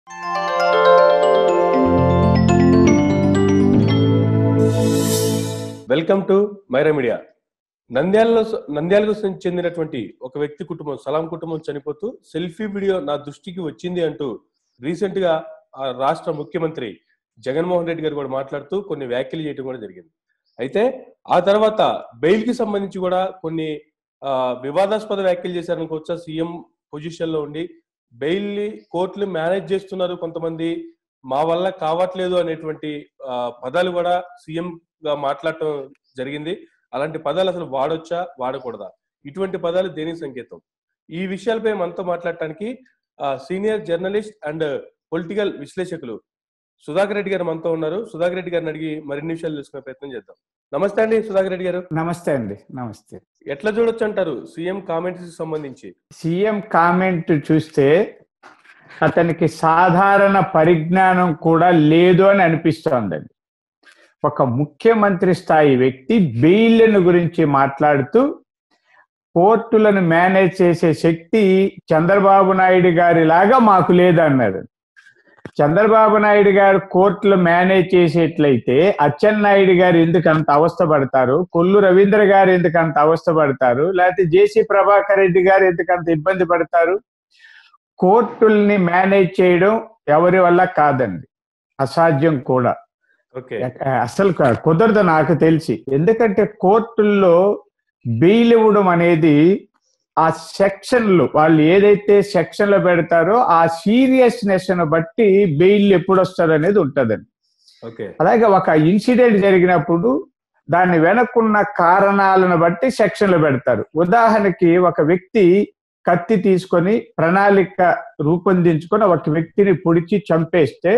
Welcome to Myra media నంద్యాలలో నంద్యాలకు చెందినటువంటి ఒక వ్యక్తి కుటుంబం సలాం కుటుంబం చనిపోతూ సెల్ఫీ వీడియో నా దృష్టికి వచ్చింది అంటూ రీసెంట్ గా ఆ రాష్ట్ర ముఖ్యమంత్రి జగన్మోహన్ రెడ్డి గారు కూడా మాట్లాడుతూ కొన్ని వ్యాఖ్యలు చేయడం కూడా జరిగింది అయితే ఆ తర్వాత బెయిల్ కి సంబంధించి కూడా కొన్ని ఆ, వివాదాస్పద వ్యాఖ్యలు చేశారనుకోవచ్చా సీఎం పొజిషన్ లో ఉండి బెయిల్ ని కోర్టులు మేనేజ్ చేస్తున్నారు కొంతమంది మా వల్ల కావట్లేదు అనేటువంటి ఆ, పదాలు కూడా సీఎం గా మాట్లాడటం జరిగింది అలాంటి పదాలు అసలు వాడొచ్చా వాడకూడదా ఇటువంటి పదాలు దేనికి సంకేతం ఈ విషయాలపై మనతో మాట్లాడటానికి సీనియర్ జర్నలిస్ట్ అండ్ పొలిటికల్ విశ్లేషకులు సుధాకర్ రెడ్డి గారు మనతో ఉన్నారు సుధాకర్ రెడ్డి గారిని అడిగి మరిన్ని విషయాలు తెలుసుకునే ప్రయత్నం చేద్దాం నమస్తే అండి సుధాకర్ రెడ్డి గారు నమస్తే అండి నమస్తే ఎట్లా చూడొచ్చు అంటారు సీఎం కామెంట్స్ కి సంబంధించి సీఎం కామెంట్ చూస్తే అతనికి సాధారణ పరిజ్ఞానం కూడా లేదు అని అనిపిస్తోందండి ఒక ముఖ్యమంత్రి స్థాయి వ్యక్తి బెయిల్లను గురించి మాట్లాడుతూ కోర్టులను మేనేజ్ చేసే శక్తి చంద్రబాబు నాయుడు గారి లాగా మాకు లేదన్నారు చంద్రబాబు నాయుడు గారు కోర్టులు మేనేజ్ చేసేట్లయితే అచ్చెన్నాయుడు గారు ఎందుకు అంత అవస్థ పడతారు కొల్లు రవీంద్ర గారు ఎందుకు అంత అవస్థ పడతారు లేకపోతే జేసీ ప్రభాకర్ రెడ్డి గారు ఎందుకు అంత ఇబ్బంది పడతారు కోర్టుల్ని మేనేజ్ చేయడం ఎవరి వల్ల కాదండి అసాధ్యం కూడా ఓకే అసలు క- కుదరదు నాకు తెలిసి ఎందుకంటే కోర్టుల్లో బెయిల్ ఇవ్వడం అనేది ఆ సెక్షన్లు వాళ్ళు ఏదైతే సెక్షన్లో పెడతారో ఆ సీరియస్నెస్ బట్టి బెయిల్ ఎప్పుడు వస్తుంది అనేది ఉంటుందండి ఓకే అలాగే ఒక ఇన్సిడెంట్ జరిగినప్పుడు దాన్ని వెనక్కున్న కారణాలను బట్టి సెక్షన్లు పెడతారు ఉదాహరణకి ఒక వ్యక్తి కత్తి తీసుకొని ప్రణాళిక రూపొందించుకొని ఒక వ్యక్తిని పొడిచి చంపేస్తే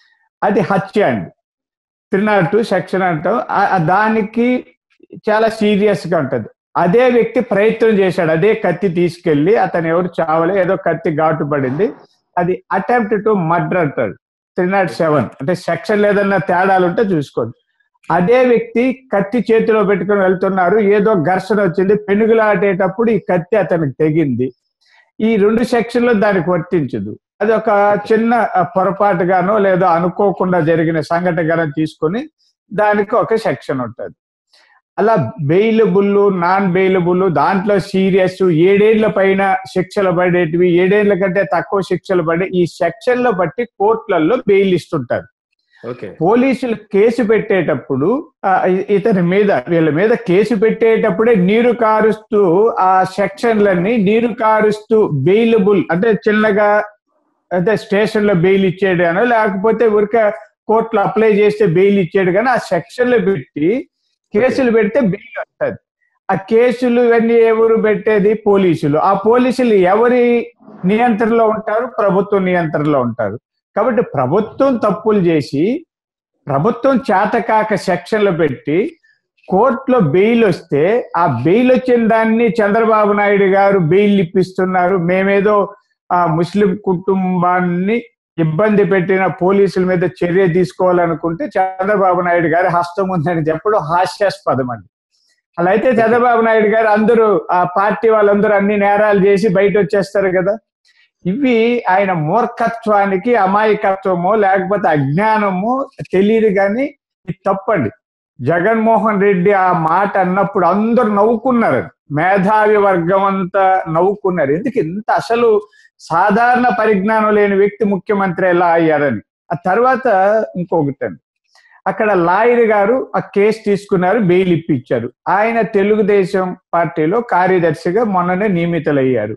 అది హత్య అండి త్రీ నాట్ టూ సెక్షన్ అంటాం ఆ- ఆ దానికి చాలా సీరియస్ గా ఉంటది అదే వ్యక్తి ప్రయత్నం చేశాడు అదే కత్తి తీసుకెళ్లి అతను ఎవరు చావలే ఏదో కత్తి ఘాటు పడింది అది అటెంప్ట్ టు మర్డర్ అంటాడు త్రీ నాట్ సెవెన్ అంటే సెక్షన్ ఏదన్నా తేడాలు ఉంటే చూసుకోండి అదే వ్యక్తి కత్తి చేతిలో పెట్టుకొని వెళ్తున్నారు ఏదో ఘర్షణ వచ్చింది పెనుగులాడేటప్పుడు ఈ కత్తి అతనికి తెగింది ఈ రెండు సెక్షన్లు దానికి వర్తించదు అది ఒక చిన్న ఆ, పొరపాటుగానో లేదో అనుకోకుండా జరిగిన సంఘటనగానో తీసుకొని దానికి ఒక సెక్షన్ ఉంటుంది అలా బెయిలబుల్ నాన్ బెయిలబుల్ దాంట్లో సీరియస్ ఏడేళ్ల పైన శిక్షలు పడేటివి ఏడేళ్ల కంటే తక్కువ శిక్షలు పడే ఈ సెక్షన్ల బట్టి కోర్టులలో బెయిల్ ఇస్తుంటారు ఓకే పోలీసులు కేసు పెట్టేటప్పుడు ఆ, ఇ- ఇతని మీద వీళ్ళ మీద కేసు పెట్టేటప్పుడే నీరు కారుస్తూ ఆ సెక్షన్లన్నీ నీరు కారుస్తూ బెయిలబుల్ అంటే చిన్నగా అంటే స్టేషన్ లో బెయిల్ ఇచ్చేడు గానో లేకపోతే ఊరిక కోర్టులో అప్లై చేస్తే బెయిల్ ఇచ్చాడు కానీ ఆ సెక్షన్లు పెట్టి కేసులు పెడితే బెయిల్ వస్తుంది ఆ కేసులు ఇవన్నీ ఎవరు పెట్టేది పోలీసులు ఆ పోలీసులు ఎవరి నియంత్రణలో ఉంటారు ప్రభుత్వ నియంత్రణలో ఉంటారు కాబట్టి ప్రభుత్వం తప్పులు చేసి ప్రభుత్వం చేతకాక సెక్షన్లు పెట్టి కోర్టులో బెయిల్ వస్తే ఆ బెయిల్ వచ్చిన దాన్ని చంద్రబాబు నాయుడు గారు బెయిల్ ఇప్పిస్తున్నారు మేమేదో ఆ ముస్లిం కుటుంబాన్ని ఇబ్బంది పెట్టిన పోలీసుల మీద చర్య తీసుకోవాలనుకుంటే చంద్రబాబు నాయుడు గారి హస్తం ఉందని చెప్పడం హాస్యాస్పదం అండి అలా అయితే చంద్రబాబు నాయుడు గారు అందరూ ఆ పార్టీ వాళ్ళందరూ అన్ని నేరాలు చేసి బయట వచ్చేస్తారు కదా ఇవి ఆయన మూర్ఖత్వానికి అమాయకత్వమో లేకపోతే అజ్ఞానమో తెలియదు కానీ ఇది తప్పండి జగన్మోహన్ రెడ్డి ఆ మాట అన్నప్పుడు అందరు నవ్వుకున్నారు మేధావి వర్గం అంతా నవ్వుకున్నారు ఎందుకు ఇంత అసలు సాధారణ పరిజ్ఞానం లేని వ్యక్తి ముఖ్యమంత్రి ఎలా అయ్యారని ఆ తర్వాత ఇంకొకటి అండి అక్కడ లాయర్ గారు ఆ కేసు తీసుకున్నారు బెయిల్ ఇప్పించారు ఆయన తెలుగుదేశం పార్టీలో కార్యదర్శిగా మొన్ననే నియమితులయ్యారు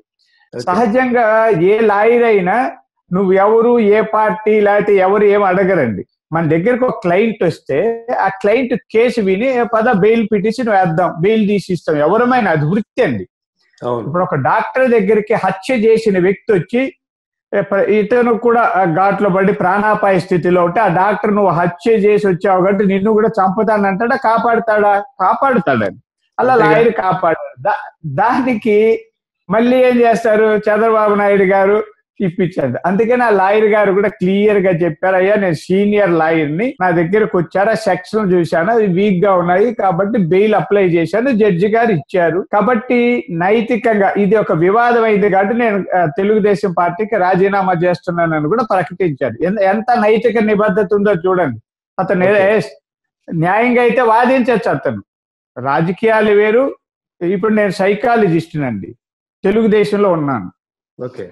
సహజంగా ఏ లాయర్ అయినా నువ్వు ఎవరు ఏ పార్టీ లేకపోతే ఎవరు ఏం అడగరండి మన దగ్గరకు ఒక క్లయింట్ వస్తే ఆ క్లయింట్ కేసు విని "ఏ పద బెయిల్ పిటిషన్ వేద్దాం బెయిల్ తీసి ఇస్తాం ఎవరమైనా అది వృత్తి అండి అవును ఇప్పుడు ఒక డాక్టర్ దగ్గరికి హత్య చేసిన వ్యక్తి వచ్చి "ఏ ప- ఇతను కూడా ఆ ఘాట్లో పడి ప్రాణాపాయ స్థితిలో ఉంటే ఆ డాక్టర్ నువ్వు హత్య చేసి వచ్చావు కాబట్టి నిన్ను కూడా చంపుతానంటాడా కాపాడుతాడా కాపాడుతాడని అలా అంతేగా. లాయర్ కాపాడాడు దా- దానికి మళ్ళీ ఏం చేస్తారు చంద్రబాబు నాయుడు గారు ఇప్పించాడు అందుకని ఆ లాయర్ గారు కూడా క్లియర్ గా చెప్పారు అయ్యా నేను సీనియర్ లాయర్ ని నా దగ్గరకు వచ్చారు ఆ సెక్షన్ చూశాను అది వీక్ గా ఉన్నాయి కాబట్టి బెయిల్ అప్లై చేశాను జడ్జి గారు ఇచ్చారు కాబట్టి నైతికంగా ఇది ఒక వివాదం అయింది కాబట్టి నేను ఆ, తెలుగుదేశం పార్టీకి రాజీనామా చేస్తున్నానని కూడా ప్రకటించారు ఎంత- ఎంత నైతిక నిబద్ధత ఉందో చూడండి అతను Okay. ఏ- న్యాయంగా అయితే వాదించచ్చు అతను రాజకీయాలు వేరు ఇప్పుడు నేను సైకాలజిస్ట్ అండి తెలుగుదేశంలో ఉన్నాను ఓకే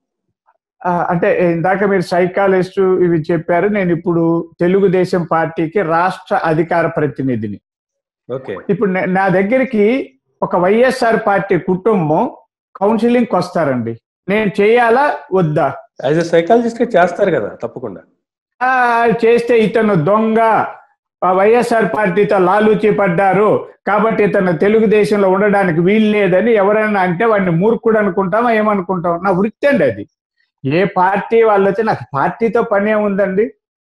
ఆ, అంటే ఇందాక మీరు సైకాలజిస్ట్ ఇవి చెప్పారు నేను ఇప్పుడు తెలుగుదేశం పార్టీకి రాష్ట్ర అధికార ప్రతినిధిని ఓకే ఇప్పుడు నే- నా దగ్గరికి ఒక వైఎస్ఆర్ పార్టీ కుటుంబం కౌన్సిలింగ్ వస్తారండి నేను చేయాలా వద్దా యాజ్ ఎ సైకాలజిస్ట్ గా చేస్తారు కదా తప్పకుండా ఆ, చేస్తే ఇతను దొంగ ఆ వైఎస్ఆర్ పార్టీతో లాలూచి పడ్డారు కాబట్టి ఇతను తెలుగుదేశంలో ఉండడానికి వీలు లేదని ఎవరైనా అంటే వాడిని మూర్ఖుడు అనుకుంటామా ఏమనుకుంటాం నా వృత్తి అండి అది ఏ పార్టీ వాళ్ళు వచ్చి నాకు పార్టీతో పని ఏముందండి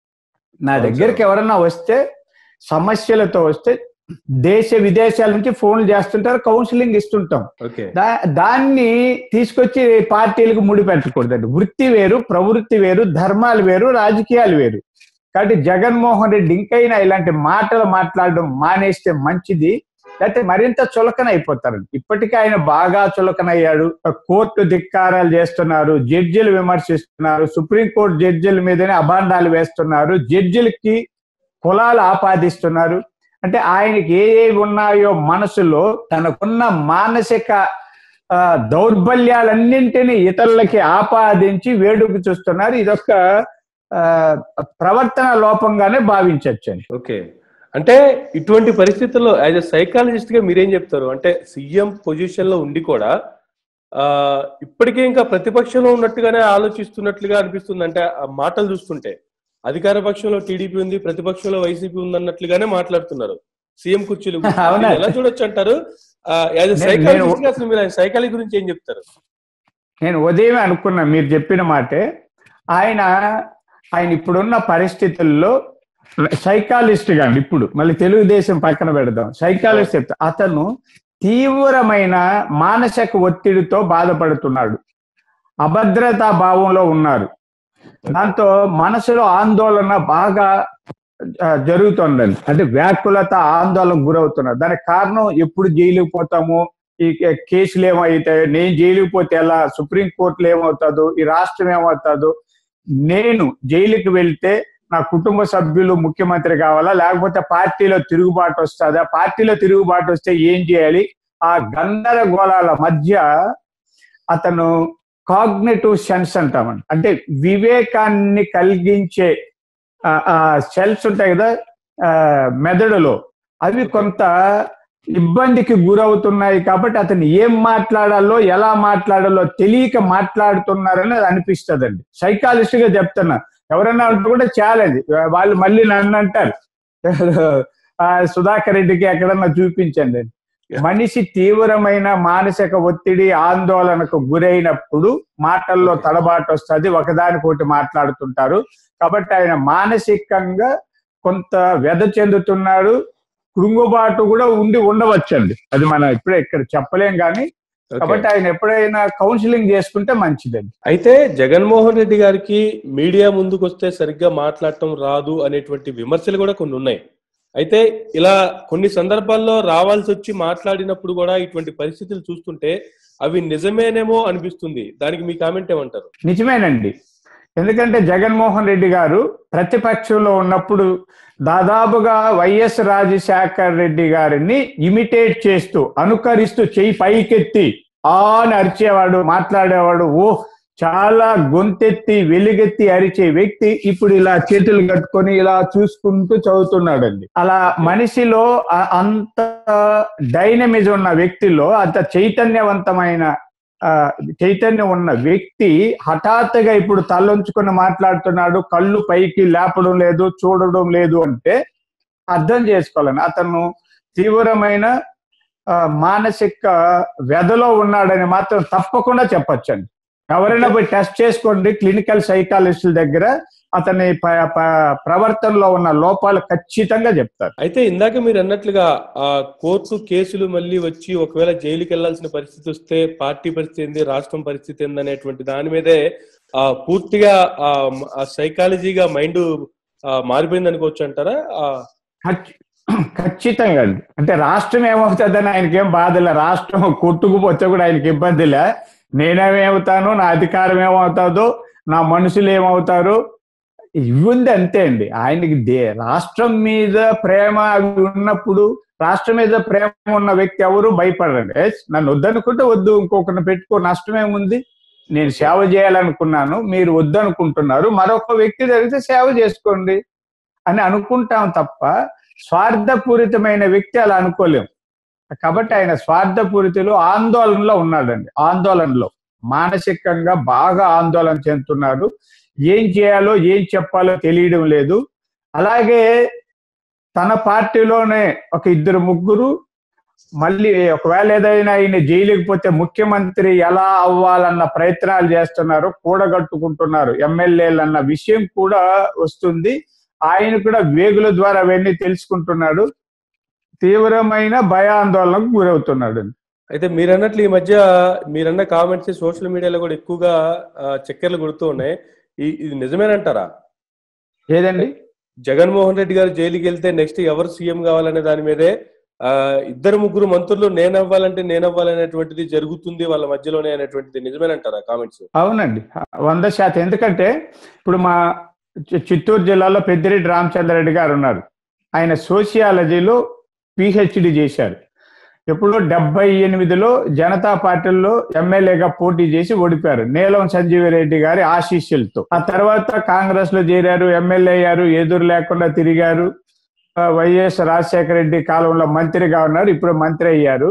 నా అవును దగ్గరికి సార్. ఎవరన్నా వస్తే సమస్యలతో వస్తే దేశ విదేశాల నుంచి ఫోన్లు చేస్తుంటారు కౌన్సిలింగ్ ఇస్తుంటాం ఓకే దా- దాన్ని తీసుకొచ్చి పార్టీలకు ముడిపెట్టకూడదండి వృత్తి వేరు ప్రవృత్తి వేరు ధర్మాలు వేరు రాజకీయాలు వేరు కాబట్టి జగన్మోహన్ రెడ్డి ఇంకైనా ఇలాంటి మాటలు మాట్లాడడం మానేస్తే మంచిది లేకపోతే మరింత చులకన అయిపోతారు ఇప్పటికే ఆయన బాగా చులకనయ్యాడు కోర్టు ధిక్కారాలు చేస్తున్నారు జడ్జిలు విమర్శిస్తున్నారు సుప్రీంకోర్టు జడ్జిల మీదనే అభాండాలు వేస్తున్నారు జడ్జిలకి కులాలు ఆపాదిస్తున్నారు అంటే ఆయనకి ఏ ఏవి ఉన్నాయో మనసులో తనకున్న మానసిక ఆ, దౌర్బల్యాలన్నింటినీ ఇతరులకి ఆపాదించి వేడుకు చూస్తున్నారు ఇదొక ఆ, ప్రవర్తన లోపంగానే భావించవచ్చండి ఓకే అంటే ఇటువంటి పరిస్థితుల్లో యాజ్ ఎ సైకాలజిస్ట్ గా మీరేం చెప్తారు అంటే సీఎం పొజిషన్ లో ఉండి కూడా ఆ ఇప్పటికే ఇంకా ప్రతిపక్షంలో ఉన్నట్టుగానే ఆలోచిస్తున్నట్లుగా అనిపిస్తుంది అంటే ఆ మాటలు చూస్తుంటే అధికార పక్షంలో టీడీపీ ఉంది ప్రతిపక్షంలో వైసీపీ ఉంది అన్నట్లుగానే మాట్లాడుతున్నారు సీఎం కుర్చీలు గురించి. అవునా? దీన్ని ఎలా చూడొచ్చు అంటారు యాజ్ ఎ నేను- సైకాలజిస్ట్ గా అసలు మీరు సైకాలజీ గురించి ఏం చెప్తారు నేను ఉదయం అనుకున్నా మీరు చెప్పిన మాటే ఆయన ఆయన ఇప్పుడున్న పరిస్థితుల్లో సైకాలజిస్ట్ గా అండి ఇప్పుడు మళ్ళీ తెలుగుదేశం పక్కన పెడదాం సైకాలజిస్ట్ చెప్తా అతను తీవ్రమైన మానసిక ఒత్తిడితో బాధపడుతున్నాడు అభద్రతా భావంలో ఉన్నారు దాంతో మనసులో ఆందోళన బాగా ఆ, జరుగుతుందండి అంటే వ్యాకులత ఆందోళనకు గురవుతున్నారు దానికి కారణం ఎప్పుడు జైలుకి పోతాము ఈ కే- కేసులు ఏమవుతాయో నేను జైలుకి పోతే ఎలా సుప్రీం కోర్టులో ఏమవుతుందో ఈ రాష్ట్రం ఏమవుతుందో నేను జైలుకి వెళ్తే నా కుటుంబ సభ్యులు ముఖ్యమంత్రి కావాలా లేకపోతే పార్టీలో తిరుగుబాటు వస్తుందా పార్టీలో తిరుగుబాటు వస్తే ఏం చేయాలి ఆ గందరగోళాల మధ్య అతను కాగ్నేటివ్ సెన్స్ అంటామండి అంటే వివేకాన్ని కలిగించే సెల్స్ ఉంటాయి కదా ఆ, మెదడులో అవి కొంత ఇబ్బందికి గురవుతున్నాయి కాబట్టి అతను ఏం మాట్లాడాలో ఎలా మాట్లాడాలో తెలియక మాట్లాడుతున్నారని అది అనిపిస్తుందండి సైకాలజిస్ట్ గా చెప్తున్నా ఎవరన్నా ఉంటే కూడా ఛాలెంజ్ వాళ్ళు మళ్ళీ నన్ను అంటారు ఆ, సుధాకర్ రెడ్డికి ఎక్కడన్నా చూపించండి అని. మనిషి తీవ్రమైన మానసిక ఒత్తిడి ఆందోళనకు గురైనప్పుడు మాటల్లో తడబాటు వస్తుంది ఒకదానికొకటి మాట్లాడుతుంటారు కాబట్టి ఆయన మానసికంగా కొంత వ్యధ చెందుతున్నాడు కృంగుబాటు కూడా ఉండి ఉండవచ్చండి అది మనం ఇప్పుడే ఇక్కడ చెప్పలేం కానీ Okay. కాబట్టి ఆయన ఎప్పుడైనా కౌన్సిలింగ్ చేసుకుంటే మంచిదండి అయితే జగన్మోహన్ రెడ్డి గారికి మీడియా ముందుకు వస్తే సరిగ్గా మాట్లాడటం రాదు అనేటువంటి విమర్శలు కూడా కొన్ని ఉన్నాయి అయితే ఇలా కొన్ని సందర్భాల్లో రావాల్సి వచ్చి మాట్లాడినప్పుడు కూడా ఇటువంటి పరిస్థితులు చూస్తుంటే అవి నిజమేనేమో అనిపిస్తుంది దానికి మీ కామెంట్ ఏమంటారు నిజమేనండి ఎందుకంటే జగన్మోహన్ రెడ్డి గారు ప్రతిపక్షంలో ఉన్నప్పుడు దాదాపుగా వైఎస్ రాజశేఖర్ రెడ్డి గారిని ఇమిటేట్ చేస్తూ అనుకరిస్తూ చెయ్యి పైకెత్తి ఆ అని అరిచేవాడు మాట్లాడేవాడు ఓ చాలా గొంతెత్తి వెలుగెత్తి అరిచే వ్యక్తి ఇప్పుడు ఇలా చేతులు కట్టుకొని ఇలా చూసుకుంటూ చదువుతున్నాడండి అలా మనిషిలో ఆ- అంత డైనమిజం ఉన్న వ్యక్తిలో అంత చైతన్యవంతమైన ఆ, చైతన్యం ఉన్న వ్యక్తి హఠాత్తుగా ఇప్పుడు తలొంచుకొని మాట్లాడుతున్నాడు కళ్ళు పైకి లేపడం లేదు చూడడం లేదు అంటే అర్థం చేసుకోవాలని అతను తీవ్రమైన ఆ, మానసిక వ్యధలో ఉన్నాడని మాత్రం తప్పకుండా చెప్పొచ్చండి ఎవరైనా పోయి టెస్ట్ చేసుకోండి క్లినికల్ సైకాలజిస్టుల దగ్గర అతని ప- ప- ప్రవర్తనలో ఉన్న లోపాలు ఖచ్చితంగా చెప్తారు అయితే ఇందాక మీరు అన్నట్లుగా ఆ కోర్టు కేసులు మళ్ళీ వచ్చి ఒకవేళ జైలుకి వెళ్లాల్సిన పరిస్థితి వస్తే పార్టీ పరిస్థితి ఏంది రాష్ట్రం పరిస్థితి ఏంది అనేటువంటి దాని మీదే ఆ పూర్తిగా ఆ సైకాలజీగా మైండ్ మారిపోయింది అనుకోవచ్చు అంటారా ఆ, ఖచ్చి- ఖచ్చితంగా అండి అంటే రాష్ట్రం ఏమవుతుందని ఆయనకేం బాధలే రాష్ట్రం కొట్టుకుపోతే కూడా ఆయనకి ఇబ్బందిలే నేనేమవుతాను నా అధికారం ఏమవుతుందో నా మనుషులు ఏమవుతారు ఇవి ఉంది అంతే అండి ఆయనకి దే రాష్ట్రం మీద ప్రేమ అవి ఉన్నప్పుడు రాష్ట్రం మీద ప్రేమ ఉన్న వ్యక్తి ఎవరు భయపడరండి ఎస్, నన్ను వద్దనుకుంటే వద్దు ఇంకొకరిని పెట్టుకో నష్టం ఏముంది నేను సేవ చేయాలనుకున్నాను మీరు వద్దనుకుంటున్నారు మరొక వ్యక్తి జరిగితే సేవ చేసుకోండి అని అనుకుంటాం తప్ప స్వార్థపూరితమైన వ్యక్తి అలా అనుకోలేం కాబట్టి ఆయన స్వార్థపూరితలో ఆందోళనలో ఉన్నాడండి ఆందోళనలో మానసికంగా బాగా ఆందోళన చెందుతున్నారు ఏం చేయాలో ఏం చెప్పాలో తెలియడం లేదు అలాగే తన పార్టీలోనే ఒక ఇద్దరు ముగ్గురు మళ్ళీ ఒకవేళ ఏదైనా ఆయన జైలుకి పోతే ముఖ్యమంత్రి ఎలా అవ్వాలన్న ప్రయత్నాలు చేస్తున్నారు కూడగట్టుకుంటున్నారు ఎమ్మెల్యేలు అన్న విషయం కూడా వస్తుంది ఆయన కూడా వేగుల ద్వారా అవన్నీ తెలుసుకుంటున్నాడు తీవ్రమైన భయాందోళనకు గురవుతున్నాడు అయితే మీరు అన్నట్లు ఈ మధ్య మీరన్న కామెంట్స్ సోషల్ మీడియాలో కూడా ఎక్కువగా ఆ, చక్కెర్లు కొడుతూ ఉన్నాయి ఈ- ఇది నిజమేనంటారా ఏదండి జగన్మోహన్ రెడ్డి గారు జైలుకి వెళ్తే నెక్స్ట్ ఎవరు సీఎం కావాలనే దాని మీదే ఆ ఇద్దరు ముగ్గురు మంత్రులు నేను అవ్వాలంటే నేను అవ్వాలనేటువంటిది జరుగుతుంది వాళ్ళ మధ్యలోనే అనేటువంటిది నిజమేనంటారా కామెంట్స్ అవునండి వంద శాతం ఎందుకంటే ఇప్పుడు మా చి- చిత్తూరు జిల్లాలో పెద్దిరెడ్డి రామచంద్రరెడ్డి గారు ఉన్నారు ఆయన సోషియాలజీలో పిహెచ్డి చేశారు ఎప్పుడో డెబ్బై ఎనిమిదిలో జనతా పార్టీలో ఎమ్మెల్యేగా పోటీ చేసి ఓడిపారు నీలం సంజీవరెడ్డి గారి ఆశీస్సులతో ఆ తర్వాత కాంగ్రెస్ లో చేరారు ఎమ్మెల్యే అయ్యారు ఎదురు లేకుండా తిరిగారు ఆ, వైఎస్ రాజశేఖర రెడ్డి కాలంలో మంత్రిగా ఉన్నారు ఇప్పుడు మంత్రి అయ్యారు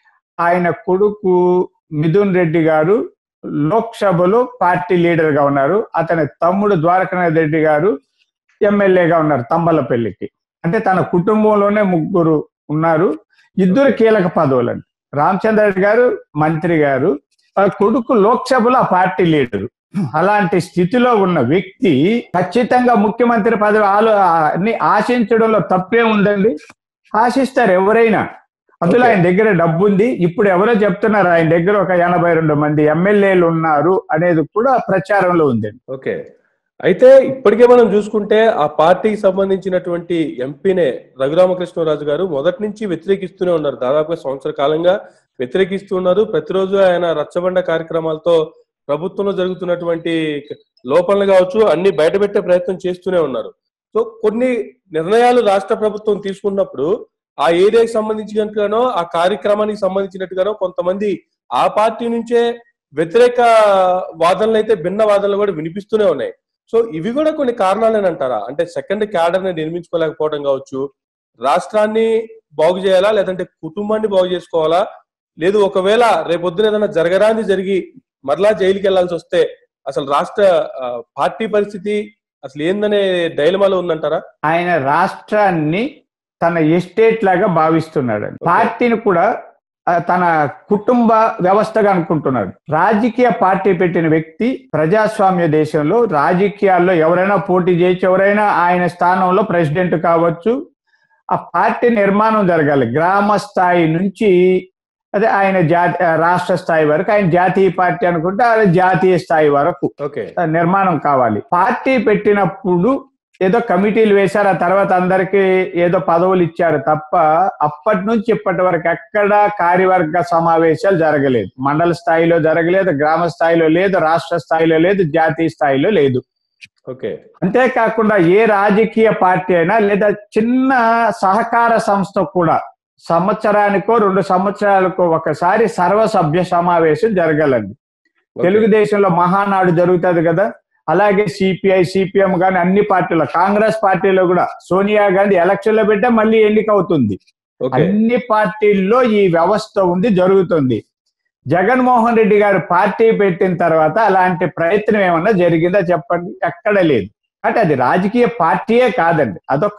ఆయన కొడుకు మిథున్ రెడ్డి గారు లోక్సభలో పార్టీ లీడర్ గా ఉన్నారు అతని తమ్ముడు ద్వారకనాథ్ రెడ్డి గారు ఎమ్మెల్యేగా ఉన్నారు తంబలపల్లికి అంటే తన కుటుంబంలోనే ముగ్గురు ఉన్నారు ఇద్దరు కీలక పదవులండి రామచంద్ర రెడ్డి గారు మంత్రి గారు ఆ కొడుకు లోక్సభలో ఆ పార్టీ లీడరు అలాంటి స్థితిలో ఉన్న వ్యక్తి ఖచ్చితంగా ముఖ్యమంత్రి పదవి ఆలో ని ఆశించడంలో తప్పే ఉందండి ఆశిస్తారు ఎవరైనా అందులో ఆయన దగ్గర డబ్బు ఉంది ఇప్పుడు ఎవరో చెప్తున్నారు ఆయన దగ్గర ఒక ఎనభై రెండు మంది ఎమ్మెల్యేలు ఉన్నారు అనేది కూడా ప్రచారంలో ఉందండి ఓకే అయితే ఇప్పటికే మనం చూసుకుంటే ఆ పార్టీకి సంబంధించినటువంటి ఎంపీనే రఘురామకృష్ణరాజు గారు మొదటి నుంచి వ్యతిరేకిస్తూనే ఉన్నారు దాదాపుగా సంవత్సర కాలంగా వ్యతిరేకిస్తూ ఉన్నారు ప్రతిరోజు ఆయన రచ్చబండ కార్యక్రమాలతో ప్రభుత్వంలో జరుగుతున్నటువంటి లోపలను కావచ్చు అన్ని బయటపెట్టే ప్రయత్నం చేస్తూనే ఉన్నారు సో కొన్ని నిర్ణయాలు రాష్ట్ర ప్రభుత్వం తీసుకున్నప్పుడు ఆ ఏరియాకి సంబంధించినట్టుగానో ఆ కార్యక్రమానికి సంబంధించినట్టుగానో కొంతమంది ఆ పార్టీ నుంచే వ్యతిరేక వాదనలు అయితే భిన్న వాదనలు కూడా వినిపిస్తూనే ఉన్నాయి సో ఇవి కూడా కొన్ని కారణాలేనంటారా అంటే సెకండ్ క్యాడర్ ని నిర్మించుకోలేకపోవడం కావచ్చు రాష్ట్రాన్ని బాగు చేయాలా లేదంటే కుటుంబాన్ని బాగు చేసుకోవాలా లేదు ఒకవేళ రేపొద్దున ఏదైనా జరగరాంది జరిగి మరలా జైలుకి వెళ్లాల్సి వస్తే అసలు రాష్ట్ర ఆ, పార్టీ పరిస్థితి అసలు ఏందనే డైలమాలో ఉందంటారా ఆయన రాష్ట్రాన్ని తన ఎస్టేట్ లాగా భావిస్తున్నాడు పార్టీని కూడా ఆ, తన కుటుంబ వ్యవస్థగా అనుకుంటున్నాడు రాజకీయ పార్టీ పెట్టిన వ్యక్తి ప్రజాస్వామ్య దేశంలో రాజకీయాల్లో ఎవరైనా పోటీ చేయొచ్చు ఎవరైనా ఆయన స్థానంలో ప్రెసిడెంట్ కావచ్చు ఆ పార్టీ నిర్మాణం జరగాలి గ్రామ స్థాయి నుంచి అదే ఆయన జాతి రాష్ట్ర స్థాయి వరకు ఆయన జాతీయ పార్టీ అనుకుంటే అది జాతీయ స్థాయి వరకు ఓకే నిర్మాణం కావాలి పార్టీ పెట్టినప్పుడు ఏదో కమిటీలు వేశారు ఆ తర్వాత అందరికి ఏదో పదవులు ఇచ్చారు తప్ప అప్పటి నుంచి ఇప్పటి వరకు ఎక్కడ కార్యవర్గ సమావేశాలు జరగలేదు మండల స్థాయిలో జరగలేదు గ్రామ స్థాయిలో లేదు రాష్ట్ర స్థాయిలో లేదు జాతీయ స్థాయిలో లేదు ఓకే అంతేకాకుండా ఏ రాజకీయ పార్టీ అయినా లేదా చిన్న సహకార సంస్థ కూడా సంవత్సరానికో రెండు సంవత్సరాలకో ఒకసారి సర్వసభ్య సమావేశం జరగాలండి ఓకే. తెలుగుదేశంలో మహానాడు జరుగుతుంది కదా అలాగే సిపిఐ సిపిఎం కానీ అన్ని పార్టీలు కాంగ్రెస్ పార్టీలో కూడా సోనియా గాంధీ ఎలక్షన్ లో పెట్టే మళ్ళీ ఎన్నిక అవుతుంది ఓకే అన్ని పార్టీల్లో ఈ వ్యవస్థ ఉంది జరుగుతుంది జగన్మోహన్ రెడ్డి గారు పార్టీ పెట్టిన తర్వాత అలాంటి ప్రయత్నం ఏమన్నా జరిగిందా చెప్పండి ఎక్కడ లేదు అంటే అది రాజకీయ పార్టీయే కాదండి అదొక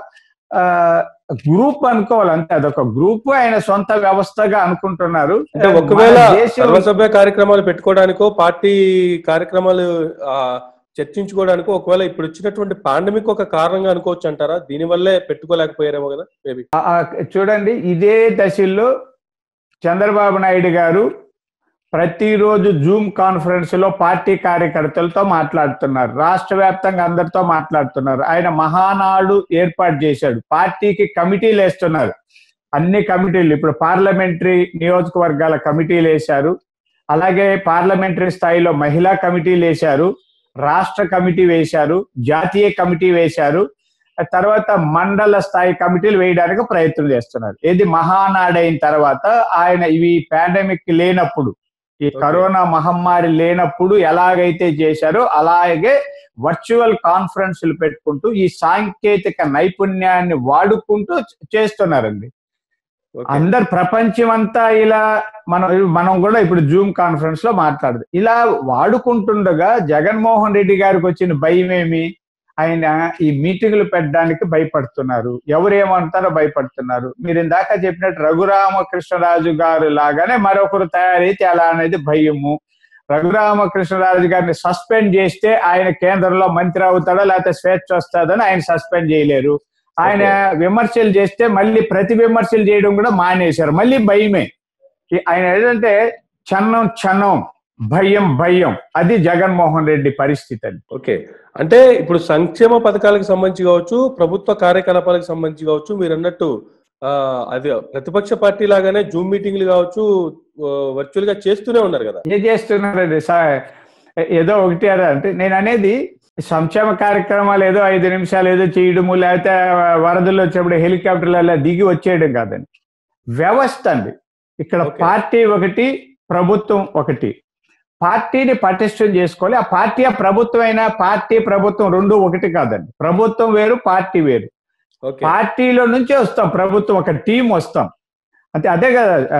ఆ, గ్రూప్ అనుకోవాలి అంతే అదొక గ్రూప్ ఆయన సొంత వ్యవస్థగా అనుకుంటున్నారు అంటే ఒకవేళ మన దేశం సర్వసభ్య కార్యక్రమాలు పెట్టుకోవడానికో పార్టీ కార్యక్రమాలు ఆ చర్చించుకోవడానికి ఒకవేళ ఇప్పుడు వచ్చినటువంటి పాండమిక్ ఒక కారణంగా అనుకోవచ్చు అంటారా దీనివల్లే పెట్టుకోలేకపోయారేమో కదా మేబీ ఆ, ఆ, చూడండి ఇదే దశల్లో చంద్రబాబు నాయుడు గారు ప్రతిరోజు జూమ్ కాన్ఫరెన్స్ లో పార్టీ కార్యకర్తలతో మాట్లాడుతున్నారు రాష్ట్ర వ్యాప్తంగా అందరితో మాట్లాడుతున్నారు ఆయన మహానాడు ఏర్పాటు చేశాడు పార్టీకి కమిటీలు వేస్తున్నారు అన్ని కమిటీలు ఇప్పుడు పార్లమెంటరీ నియోజకవర్గాల కమిటీలు వేశారు అలాగే పార్లమెంటరీ స్థాయిలో మహిళా కమిటీలు వేశారు రాష్ట్ర కమిటీ వేశారు జాతీయ కమిటీ వేశారు ఆ తర్వాత మండల స్థాయి కమిటీలు వేయడానికి ప్రయత్నం చేస్తున్నారు ఏది మహానాడైన తర్వాత ఆయన ఇవి పాండమిక్ లేనప్పుడు ఈ Okay. కరోనా మహమ్మారి లేనప్పుడు ఎలాగైతే చేశారో అలాగే వర్చువల్ కాన్ఫరెన్స్లు పెట్టుకుంటూ ఈ సాంకేతిక నైపుణ్యాన్ని వాడుకుంటూ చే- చేస్తున్నారండి ఓకే అందరు ప్రపంచం అంతా ఇలా మనం మనం కూడా ఇప్పుడు జూమ్ కాన్ఫరెన్స్ లో మాట్లాడదు ఇలా వాడుకుంటుండగా జగన్మోహన్ రెడ్డి గారికి వచ్చిన భయం ఏమి ఆయన ఈ మీటింగులు పెట్టడానికి భయపడుతున్నారు ఎవరేమంటారో భయపడుతున్నారు మీరు ఇందాక చెప్పినట్టు రఘురామకృష్ణరాజు గారు లాగానే మరొకరు తయారైతే అలా అనేది భయము రఘురామకృష్ణరాజు గారిని సస్పెండ్ చేస్తే ఆయన కేంద్రంలో మంత్రి అవుతాడో లేకపోతే స్వేచ్ఛ వస్తుందని ఆయన సస్పెండ్ చేయలేరు ఆయన విమర్శలు చేస్తే మళ్ళీ ప్రతి విమర్శలు చేయడం కూడా మానేశారు మళ్ళీ భయమే ఈ ఆయన ఏంటంటే చన్నం చన్నం భయం భయం అది జగన్మోహన్ రెడ్డి పరిస్థితి అండి ఓకే అంటే ఇప్పుడు సంక్షేమ పథకాలకు సంబంధించి కావచ్చు ప్రభుత్వ కార్యకలాపాలకు సంబంధించి కావచ్చు మీరు అన్నట్టు ఆ, అది ప్రతిపక్ష పార్టీ లాగానే జూమ్ మీటింగ్లు కావచ్చు వర్చువల్ గా చేస్తూనే ఉన్నారు కదా ఏం చేస్తున్నారండి సా- ఏదో ఒకటి అరా అంటే నేను అనేది సంక్షేమ కార్యక్రమాలు ఏదో ఐదు నిమిషాలు ఏదో చేయడము లేకపోతే వరదలు వచ్చేప్పుడు హెలికాప్టర్లలో దిగి వచ్చేయడం కాదండి వ్యవస్థ అండి ఇక్కడ Okay. పార్టీ ఒకటి ప్రభుత్వం ఒకటి పార్టీని పటిష్టం చేసుకోవాలి ఆ పార్టీ ఆ ప్రభుత్వం అయినా పార్టీ ప్రభుత్వం రెండు ఒకటి కాదండి ప్రభుత్వం వేరు పార్టీ వేరు ఓకే పార్టీలో నుంచే వస్తాం ప్రభుత్వం ఒక టీం వస్తాం అంటే అదే కదా ఆ,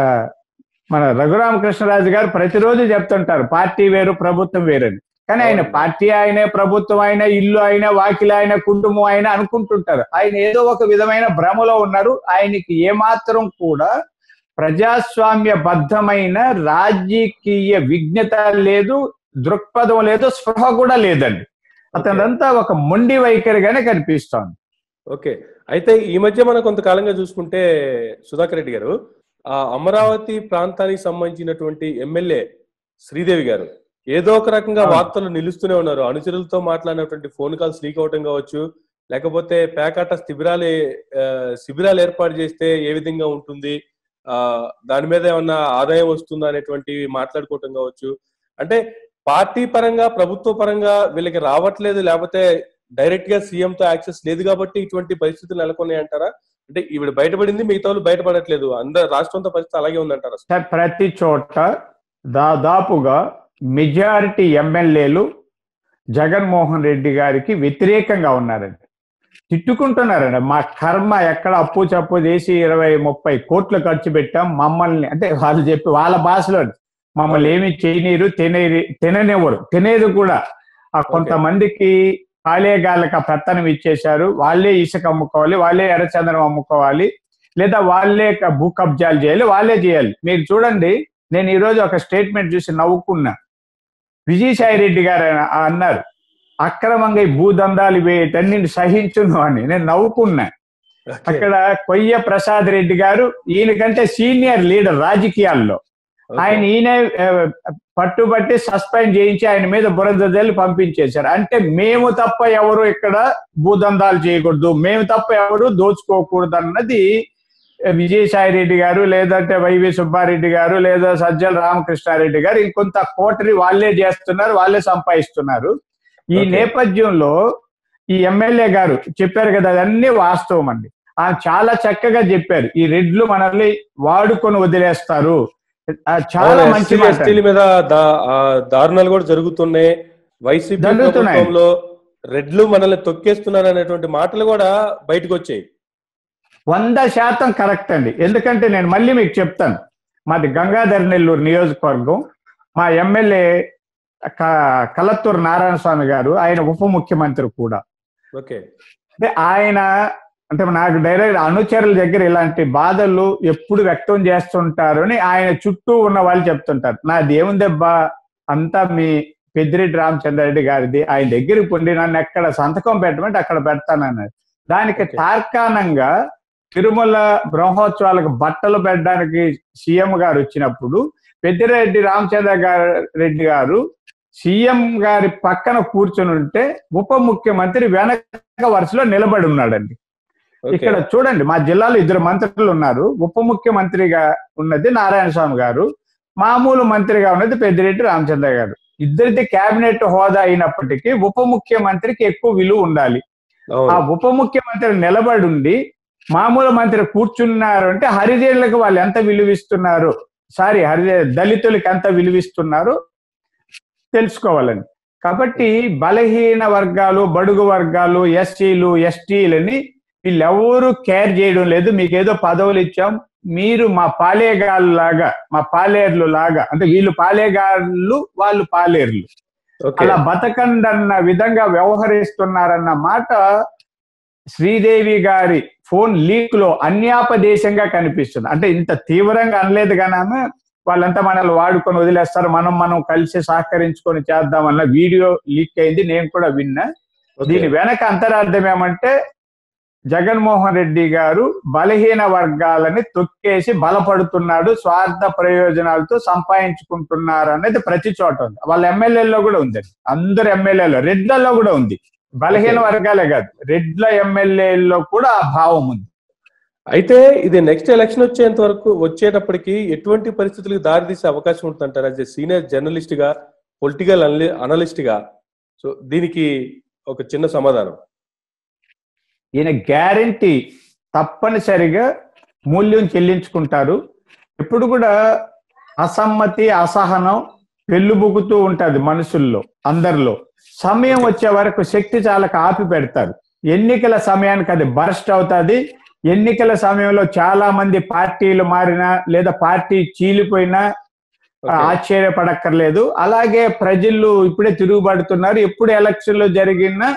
మన రఘురామకృష్ణరాజు గారు ప్రతిరోజు చెప్తుంటారు పార్టీ వేరు ప్రభుత్వం వేరని కానీ ఆయన అవును. పార్టీ ఆయన ప్రభుత్వం అయిన ఇల్లు అయినా వాకిలి ఆయన కుటుంబం అయినా అనుకుంటుంటారు ఆయన ఏదో ఒక విధమైన భ్రమలో ఉన్నారు ఆయనకి ఏమాత్రం కూడా ప్రజాస్వామ్య బద్ధమైన రాజకీయ విజ్ఞత లేదు దృక్పథం లేదు స్పృహ కూడా లేదండి అతనంతా ఒక మొండి వైఖరిగానే కనిపిస్తోంది ఓకే అయితే ఈ మధ్య మనం కొంతకాలంగా చూసుకుంటే సుధాకర్ రెడ్డి గారు ఆ అమరావతి ప్రాంతానికి సంబంధించినటువంటి ఎమ్మెల్యే శ్రీదేవి గారు ఏదో ఒక రకంగా అవును. వార్తలు నిలుస్తూనే ఉన్నారు అనుచరులతో మాట్లాడినటువంటి ఫోన్ కాల్స్ లీక్ అవటం కావచ్చు లేకపోతే పేకాట శిబిరాలు ఆ, శిబిరాలు ఏర్పాటు చేస్తే ఏ విధంగా ఉంటుంది ఆ దాని మీద ఏమన్నా ఆదాయం వస్తుందా అనేటువంటివి మాట్లాడుకోవటం కావచ్చు అంటే పార్టీ పరంగా ప్రభుత్వ పరంగా వీళ్ళకి రావట్లేదు లేకపోతే డైరెక్ట్ గా సీఎం తో యాక్సెస్ లేదు కాబట్టి ఇటువంటి పరిస్థితులు నెలకొన్నాయి అంటారా అంటే ఈవిడ బయటపడింది మిగతా వాళ్ళు బయటపడట్లేదు అందరు రాష్ట్రంతో పరిస్థితి అలాగే ఉందంటారా సార్ ప్రతి చోట దాదాపుగా మెజారిటీ ఎమ్మెల్యేలు జగన్మోహన్ రెడ్డి గారికి వ్యతిరేకంగా ఉన్నారండి తిట్టుకుంటున్నారండి మా కర్మ ఎక్కడ అప్పు చప్పు చేసి ఇరవై ముప్పై కోట్లు ఖర్చు పెట్టాం మమ్మల్ని అంటే వాళ్ళు చెప్పి వాళ్ళ భాషలో మమ్మల్ని ఏమి చేయనీరు తినేది తిననివ్వరు తినేది కూడా ఆ కొంతమందికి పాలేగాళ్ళకి ఆ పెత్తనం ఇచ్చేశారు వాళ్ళే ఇసుక అమ్ముకోవాలి వాళ్ళే ఎర్రచందనం అమ్ముకోవాలి లేదా వాళ్ళే క- భూ కబ్జాలు చేయాలి వాళ్ళే చేయాలి మీరు చూడండి నేను ఈ రోజు ఒక స్టేట్మెంట్ చూసి నవ్వుకున్నా విజయసాయి రెడ్డి గారు ఆయన- అన్నారు అక్రమంగా ఈ భూదందాలు వేయటన్ని సహించును అని నేను నవ్వుకున్నా అక్కడ కొయ్య ప్రసాద్ రెడ్డి గారు ఈయనకంటే సీనియర్ లీడర్ రాజకీయాల్లో ఆయన ఈయన ఆ, పట్టుబట్టి సస్పెండ్ చేయించి ఆయన మీద బురద జల్లి పంపించేశారు అంటే మేము తప్ప ఎవరు ఇక్కడ భూదందాలు చేయకూడదు మేము తప్ప ఎవరు దోచుకోకూడదు అన్నది విజయసాయి రెడ్డి గారు లేదంటే వైవి సుబ్బారెడ్డి గారు లేదా సజ్జల రామకృష్ణారెడ్డి గారు ఇంకొంత కోటరి వాళ్ళే చేస్తున్నారు వాళ్ళే సంపాదిస్తున్నారు ఈ Okay. నేపథ్యంలో ఈ ఎమ్మెల్యే గారు చెప్పారు కదా అదన్నీ వాస్తవం అండి ఆ చాలా చక్కగా చెప్పారు ఈ రెడ్లు మనల్ని వాడుకొని వదిలేస్తారు ఆ, చాలా మంచి మాట ఎస్టీల మీద దా- ఆ దారుణాలు కూడా జరుగుతున్నాయి వైసీపీ జరుగుతున్నాయి. ప్రభుత్వంలో రెడ్లు మనల్ని తొక్కేస్తున్నారు అనేటువంటి మాటలు కూడా బయటకు వచ్చాయి వంద శాతం కరెక్ట్ అండి ఎందుకంటే నేను మళ్ళీ మీకు చెప్తాను మాది గంగాధర్ నెల్లూరు నియోజకవర్గం మా ఎమ్మెల్యే క- కలత్తూరు నారాయణ స్వామి గారు ఆయన ఉప ముఖ్యమంత్రి కూడా ఓకే అంటే ఆయన అంటే నాకు డైరెక్ట్ అనుచరుల దగ్గర ఇలాంటి బాధలు ఎప్పుడు వ్యక్తం చేస్తుంటారు అని ఆయన చుట్టూ ఉన్న వాళ్ళు చెప్తుంటారు నాది ఏముందబ్బా అంతా మీ పెద్దిరెడ్డి రామచంద్రారెడ్డి గారిది ఆయన దగ్గరికి పొండి నన్ను ఎక్కడ సంతకం పెట్టమంటే అక్కడ పెడతానన్నారు దానికి Okay. తార్కాణంగా తిరుమల బ్రహ్మోత్సవాలకు బట్టలు పెట్టడానికి సీఎం గారు వచ్చినప్పుడు పెద్దిరెడ్డి రామచంద్ర గారు రెడ్డి గారు సీఎం గారి పక్కన కూర్చొని ఉంటే ఉప ముఖ్యమంత్రి వెనక వరుసలో నిలబడి ఉన్నాడండి ఓకే ఇక్కడ చూడండి మా జిల్లాలో ఇద్దరు మంత్రులు ఉన్నారు ఉప ముఖ్యమంత్రిగా ఉన్నది నారాయణ స్వామి గారు మామూలు మంత్రిగా ఉన్నది పెద్దిరెడ్డి రామచంద్ర గారు ఇద్దరిది కేబినెట్ హోదా అయినప్పటికీ ఉప ముఖ్యమంత్రికి ఎక్కువ విలువ ఉండాలి ఆ అవును ఉప ముఖ్యమంత్రి నిలబడి ఉండి మామూలు మంత్రి కూర్చున్నారు అంటే హరిజనులకు వాళ్ళు ఎంత విలువిస్తున్నారు సారీ హరిజ దళితులకు ఎంత విలువిస్తున్నారు తెలుసుకోవాలండి కాబట్టి బలహీన వర్గాలు బడుగు వర్గాలు ఎస్సీలు ఎస్టీలని వీళ్ళెవరూ కేర్ చేయడం లేదు మీకేదో పదవులు ఇచ్చాం మీరు మా పాలేగాళ్ళు లాగా మా పాలేర్లు లాగా అంటే వీళ్ళు పాలేగాళ్ళు వాళ్ళు పాలేర్లు ఓకే అలా బతకండి అన్న విధంగా వ్యవహరిస్తున్నారన్న మాట శ్రీదేవి గారి ఫోన్ లీక్ లో అన్యాపదేశంగా కనిపిస్తుంది అంటే ఇంత తీవ్రంగా అనలేదు కానీ ఆమె వాళ్ళంతా మనల్ని వాడుకొని వదిలేస్తారు మనం మనం కలిసి సహకరించుకొని చేద్దామన్న వీడియో లీక్ అయింది నేను కూడా విన్నా ఓకే. దీని వెనక అంతరార్థం ఏమంటే జగన్మోహన్ రెడ్డి గారు బలహీన వర్గాలని తొక్కేసి బలపడుతున్నాడు స్వార్థ ప్రయోజనాలతో సంపాదించుకుంటున్నారు అనేది ప్రతి చోట ఉంది వాళ్ళ ఎమ్మెల్యేలో కూడా ఉంది అందరు ఎమ్మెల్యేలో రెడ్లలో కూడా ఉంది బలహీన Okay. వర్గాలే కాదు రెడ్ల ఎమ్మెల్యేలో కూడా ఆ భావం ఉంది అయితే ఇది నెక్స్ట్ ఎలక్షన్ వచ్చేంత వరకు వచ్చేటప్పటికి ఎటువంటి పరిస్థితులకు దారితీసే అవకాశం ఉంటుందంటారు యాజ్ సీనియర్ జర్నలిస్ట్ గా పొలిటికల్ అనలిస్ట్ గా సో దీనికి ఒక చిన్న సమాధానం ఈయన గ్యారంటీ తప్పనిసరిగా మూల్యం చెల్లించుకుంటారు ఇప్పుడు కూడా అసమ్మతి అసహనం పెళ్ళుబుకుతూ ఉంటది మనుషుల్లో అందరిలో సమయం వచ్చే వరకు శక్తి చాలక ఆపి పెడతారు ఎన్నికల సమయానికి అది బర్స్ట్ అవుతుంది ఎన్నికల సమయంలో చాలా మంది పార్టీలు మారినా లేదా పార్టీ చీలిపోయినా ఓకే. ఆశ్చర్యపడక్కర్లేదు అలాగే ప్రజలు ఇప్పుడే తిరుగుబడుతున్నారు ఎప్పుడు ఎలక్షన్లు జరిగినా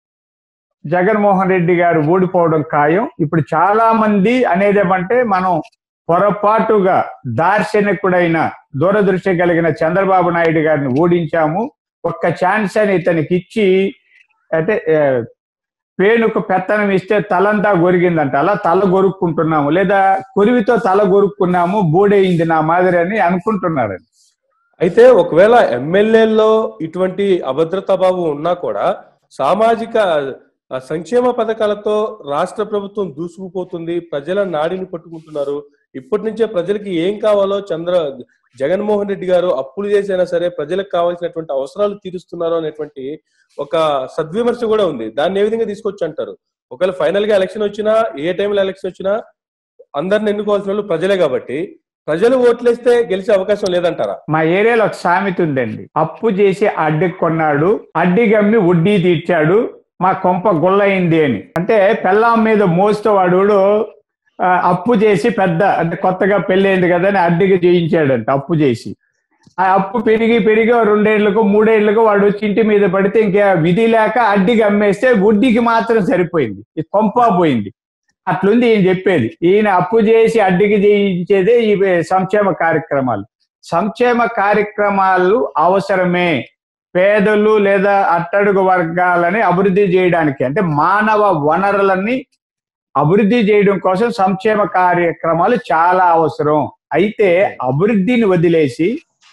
జగన్మోహన్ రెడ్డి గారు ఓడిపోవడం ఖాయం ఇప్పుడు చాలా మంది అనేదేమంటే మనం పొరపాటుగా దార్శనికుడైన దూరదృష్టి కలిగిన చంద్రబాబు నాయుడు గారిని ఓడించాము ఒక్క ఛాన్స్ అని ఇతనికి ఇచ్చి అంటే ఆ, పేనుకు పెత్తనం ఇస్తే తలంతా గొరిగిందంట అలా తల గొరుక్కుంటున్నాము లేదా కొరివితో తల గొరుక్కున్నాము బూడయింది నా మాదిరి అని అనుకుంటున్నారండి అయితే ఒకవేళ ఎమ్మెల్యేల్లో ఇటువంటి అభద్రతా భావం ఉన్నా కూడా సామాజిక ఆ, సంక్షేమ పథకాలతో రాష్ట్ర ప్రభుత్వం దూసుకుపోతుంది ప్రజల నాడిని పట్టుకుంటున్నారు ఇప్పటి నుంచే ప్రజలకి ఏం కావాలో చంద్ర జగన్మోహన్ రెడ్డి గారు అప్పులు చేసైనా సరే ప్రజలకు కావాల్సినటువంటి అవసరాలు తీరుస్తున్నారు అనేటువంటి ఒక సద్విమర్శ కూడా ఉంది దాన్ని ఏ విధంగా తీసుకొచ్చి అంటారు ఒకవేళ ఫైనల్ గా ఎలక్షన్ వచ్చినా ఏ టైంలో ఎలక్షన్ వచ్చినా అందరిని ఎన్నుకోవాల్సిన వాళ్ళు ప్రజలే కాబట్టి ప్రజలు ఓట్లేస్తే గెలిచే అవకాశం లేదంటారా మా ఏరియాలో ఒక సామెత ఉందండి అప్పు చేసి అడ్డి కొన్నాడు అడ్డి గమ్మి వడ్డీ తీర్చాడు మా కొంప గుల్లయింది అని అంటే పెళ్ళాం మీద మోస్తూ వాడు ఆ, అప్పు చేసి పెద్ద అంటే కొత్తగా పెళ్ళైంది కదా అని అడ్డికి చేయించాడంట అప్పు చేసి ఆ అప్పు పెరిగి పెరిగి ఓ రెండేళ్లకు మూడేళ్లకు వాడు వచ్చి ఇంటి మీద పడితే ఇంకా విధి లేక అడ్డికి అమ్మేస్తే వడ్డీకి మాత్రం సరిపోయింది ఈ కొంప పోయింది అట్లుంది ఈయన చెప్పేది ఈయన అప్పు చేసి అడ్డికి చేయించేదే ఈ సంక్షేమ కార్యక్రమాలు సంక్షేమ కార్యక్రమాలు అవసరమే పేదలు లేదా అట్టడుగు వర్గాలని అభివృద్ధి చేయడానికి అంటే మానవ వనరులని అభివృద్ధి చేయడం కోసం సంక్షేమ కార్యక్రమాలు చాలా అవసరం అయితే అభివృద్ధిని వదిలేసి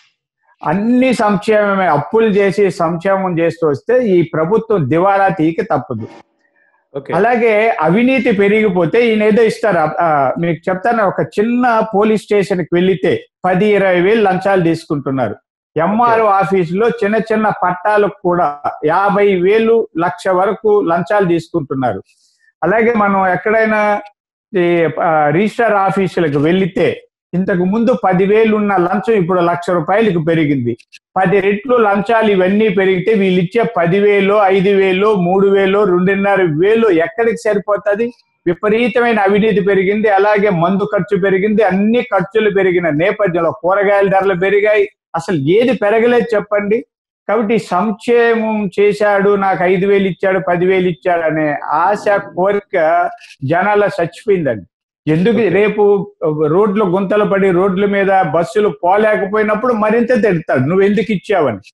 అన్ని సంక్షేమమే అప్పులు చేసి సంక్షేమం చేస్తూ వస్తే ఈ ప్రభుత్వం దివాలా తీకి తప్పదు ఓకే అలాగే అవినీతి పెరిగిపోతే ఈయన ఏదో ఇస్తారు ఆ, మీకు చెప్తాను ఒక చిన్న పోలీస్ స్టేషన్ కి వెళ్లితే పది ఇరవై వేలు లంచాలు తీసుకుంటున్నారు ఎంఆర్ఓ ఆఫీసులో చిన్న చిన్న పట్టాలకు కూడా యాభై వేలు లక్ష వరకు లంచాలు తీసుకుంటున్నారు అలాగే మనం ఎక్కడైనా ఈ, ఆ, రిజిస్టర్ ఆఫీసులకు వెళ్లితే ఇంతకు ముందు పదివేలు ఉన్న లంచం ఇప్పుడు లక్ష రూపాయలకు పెరిగింది పది రెట్లు లంచాలు ఇవన్నీ పెరిగితే వీళ్ళు ఇచ్చే పదివేలు ఐదు వేలు మూడు వేలు రెండున్నర వేలు ఎక్కడికి సరిపోతుంది విపరీతమైన అవినీతి పెరిగింది అలాగే మందు ఖర్చు పెరిగింది అన్ని ఖర్చులు పెరిగిన నేపథ్యంలో కూరగాయల ధరలు పెరిగాయి అసలు ఏది పెరగలేదు చెప్పండి కాబట్టి సంక్షేమం చేశాడు నాకు ఐదు వేలు ఇచ్చాడు పదివేలు ఇచ్చాడు అనే ఆశ కోరిక జనాల చచ్చిపోయిందండి ఎందుకు రేపు రోడ్లు గుంతలు పడి రోడ్ల మీద బస్సులు పోలేకపోయినప్పుడు మరింత తిడతాడు నువ్వు ఎందుకు ఇచ్చావని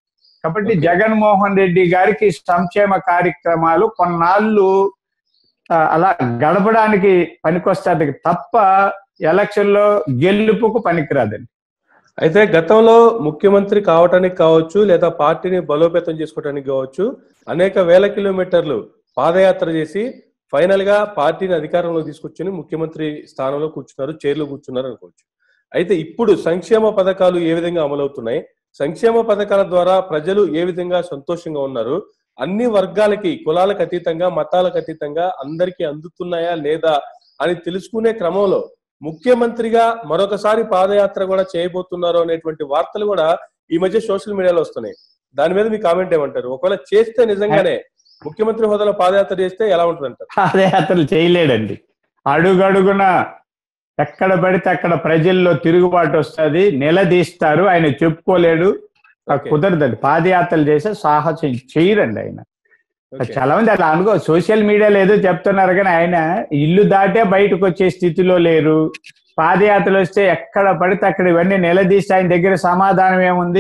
కాబట్టి Okay. జగన్మోహన్ రెడ్డి గారికి సంక్షేమ కార్యక్రమాలు కొన్నాళ్ళు ఆ, అలా గడపడానికి పనికొస్తాది తప్ప ఎలక్షన్ లో గెలుపుకు పనికిరాదండి అయితే గతంలో ముఖ్యమంత్రి కావటానికి కావచ్చు లేదా పార్టీని బలోపేతం చేసుకోవడానికి కావచ్చు అనేక వేల కిలోమీటర్లు పాదయాత్ర చేసి ఫైనల్ గా పార్టీని అధికారంలో తీసుకొచ్చి ముఖ్యమంత్రి స్థానంలో కూర్చున్నారు చైర్లో కూర్చున్నారు అనుకోవచ్చు అయితే ఇప్పుడు సంక్షేమ పథకాలు ఏ విధంగా అమలవుతున్నాయి సంక్షేమ పథకాల ద్వారా ప్రజలు ఏ విధంగా సంతోషంగా ఉన్నారు అన్ని వర్గాలకి కులాలకు అతీతంగా మతాలకు అతీతంగా అందరికీ అందుతున్నాయా లేదా అని తెలుసుకునే క్రమంలో ముఖ్యమంత్రిగా మరొకసారి పాదయాత్ర కూడా చేయబోతున్నారు అనేటువంటి వార్తలు కూడా ఈ మధ్య సోషల్ మీడియాలో వస్తున్నాయి దాని మీద మీ కామెంట్ ఏమంటారు ఒకవేళ చేస్తే నిజంగానే ముఖ్యమంత్రి హోదాలో పాదయాత్ర చేస్తే ఎలా ఉంటుంది అంటారు పాదయాత్రలు చేయలేడండి అడుగడుగున ఎక్కడ పడితే అక్కడ ప్రజల్లో తిరుగుబాటు వస్తుంది నిలదీస్తారు ఆయన చెప్పుకోలేడు Okay. కుదరదండి పాదయాత్రలు చేసే సాహసం చేయరండి ఆయన Okay. చాలా మంది అలా అనుకో సోషల్ మీడియాలో ఏదో చెప్తున్నారు కానీ ఆయన ఇల్లు దాటే బయటకు వచ్చే స్థితిలో లేరు పాదయాత్రలు వస్తే ఎక్కడ పడితే అక్కడ ఇవన్నీ నిలదీస్తే ఆయన దగ్గర సమాధానం ఏముంది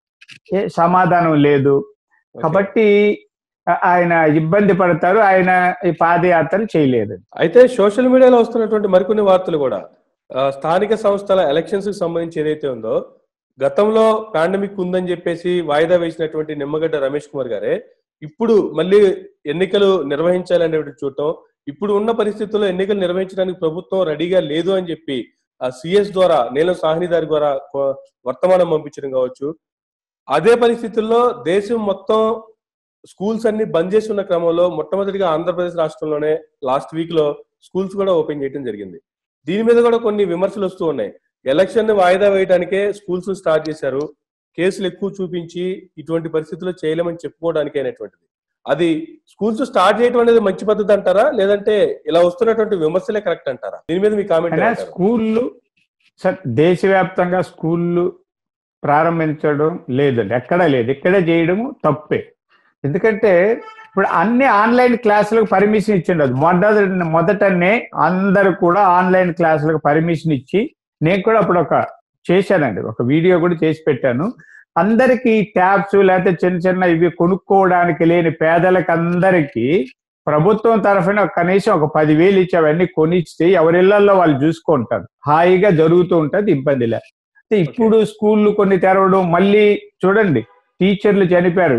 ఏ సమాధానం లేదు Okay. కాబట్టి ఆ- ఆయన ఇబ్బంది పడతారు ఆయన ఈ పాదయాత్రలు చేయలేదు అయితే సోషల్ మీడియాలో వస్తున్నటువంటి మరికొన్ని వార్తలు కూడా ఆ, స్థానిక సంస్థల ఎలక్షన్స్ కి సంబంధించి ఏదైతే ఉందో గతంలో పాండమిక్ ఉందని చెప్పేసి వాయిదా వేసినటువంటి నిమ్మగడ్డ రమేష్ కుమార్ గారే ఇప్పుడు మళ్ళీ ఎన్నికలు నిర్వహించాలనేటువంటి చూడటం ఇప్పుడు ఉన్న పరిస్థితుల్లో ఎన్నికలు నిర్వహించడానికి ప్రభుత్వం రెడీగా లేదు అని చెప్పి ఆ సిఎస్ ద్వారా నీలం సాహ్ని దారి ద్వారా కొ- వర్తమానం పంపించడం కావచ్చు అదే పరిస్థితుల్లో దేశం మొత్తం స్కూల్స్ అన్ని బంద్ చేసి ఉన్న క్రమంలో మొట్టమొదటిగా ఆంధ్రప్రదేశ్ రాష్ట్రంలోనే లాస్ట్ వీక్ లో స్కూల్స్ కూడా ఓపెన్ చేయడం జరిగింది దీని మీద కూడా కొన్ని విమర్శలు వస్తూ ఉన్నాయి ఎలక్షన్ ని వాయిదా వేయడానికే స్కూల్స్ స్టార్ట్ చేశారు కేసులు ఎక్కువ చూపించి ఇటువంటి పరిస్థితుల్లో చేయలేమని చెప్పుకోవడానికి అనేటువంటిది అది స్కూల్స్ స్టార్ట్ చేయడం అనేది మంచి పద్ధతి అంటారా లేదంటే ఇలా వస్తున్నటువంటి విమర్శలే కరెక్ట్ అంటారా దీని మీద మీ కామెంట్ అయినా స్కూళ్ళు సార్ దేశవ్యాప్తంగా స్కూళ్ళు ప్రారంభించడం లేదండి ఎక్కడా లేదు ఇక్కడే చేయడము తప్పే ఎందుకంటే ఇప్పుడు అన్ని ఆన్లైన్ క్లాసులకు పర్మిషన్ ఇచ్చిండు అది మొదట మొదటనే అందరు కూడా ఆన్లైన్ క్లాసులకు పర్మిషన్ ఇచ్చి నేను కూడా అప్పుడు ఒక చేశానండి ఒక వీడియో కూడా చేసి పెట్టాను అందరికీ ట్యాబ్స్ లేకపోతే చిన్న చిన్న ఇవి కొనుక్కోవడానికి లేని పేదలకు అందరికీ ప్రభుత్వం తరఫున కనీసం ఒక పదివేలు ఇచ్చి అవన్నీ కొనిస్తే ఎవరిళ్లలో వాళ్ళు చూసుకుంటారు హాయిగా జరుగుతూ ఉంటది ఇబ్బంది లే అయితే ఇప్పుడు స్కూళ్ళు కొన్ని తెరవడం మళ్ళీ చూడండి టీచర్లు చనిపోయారు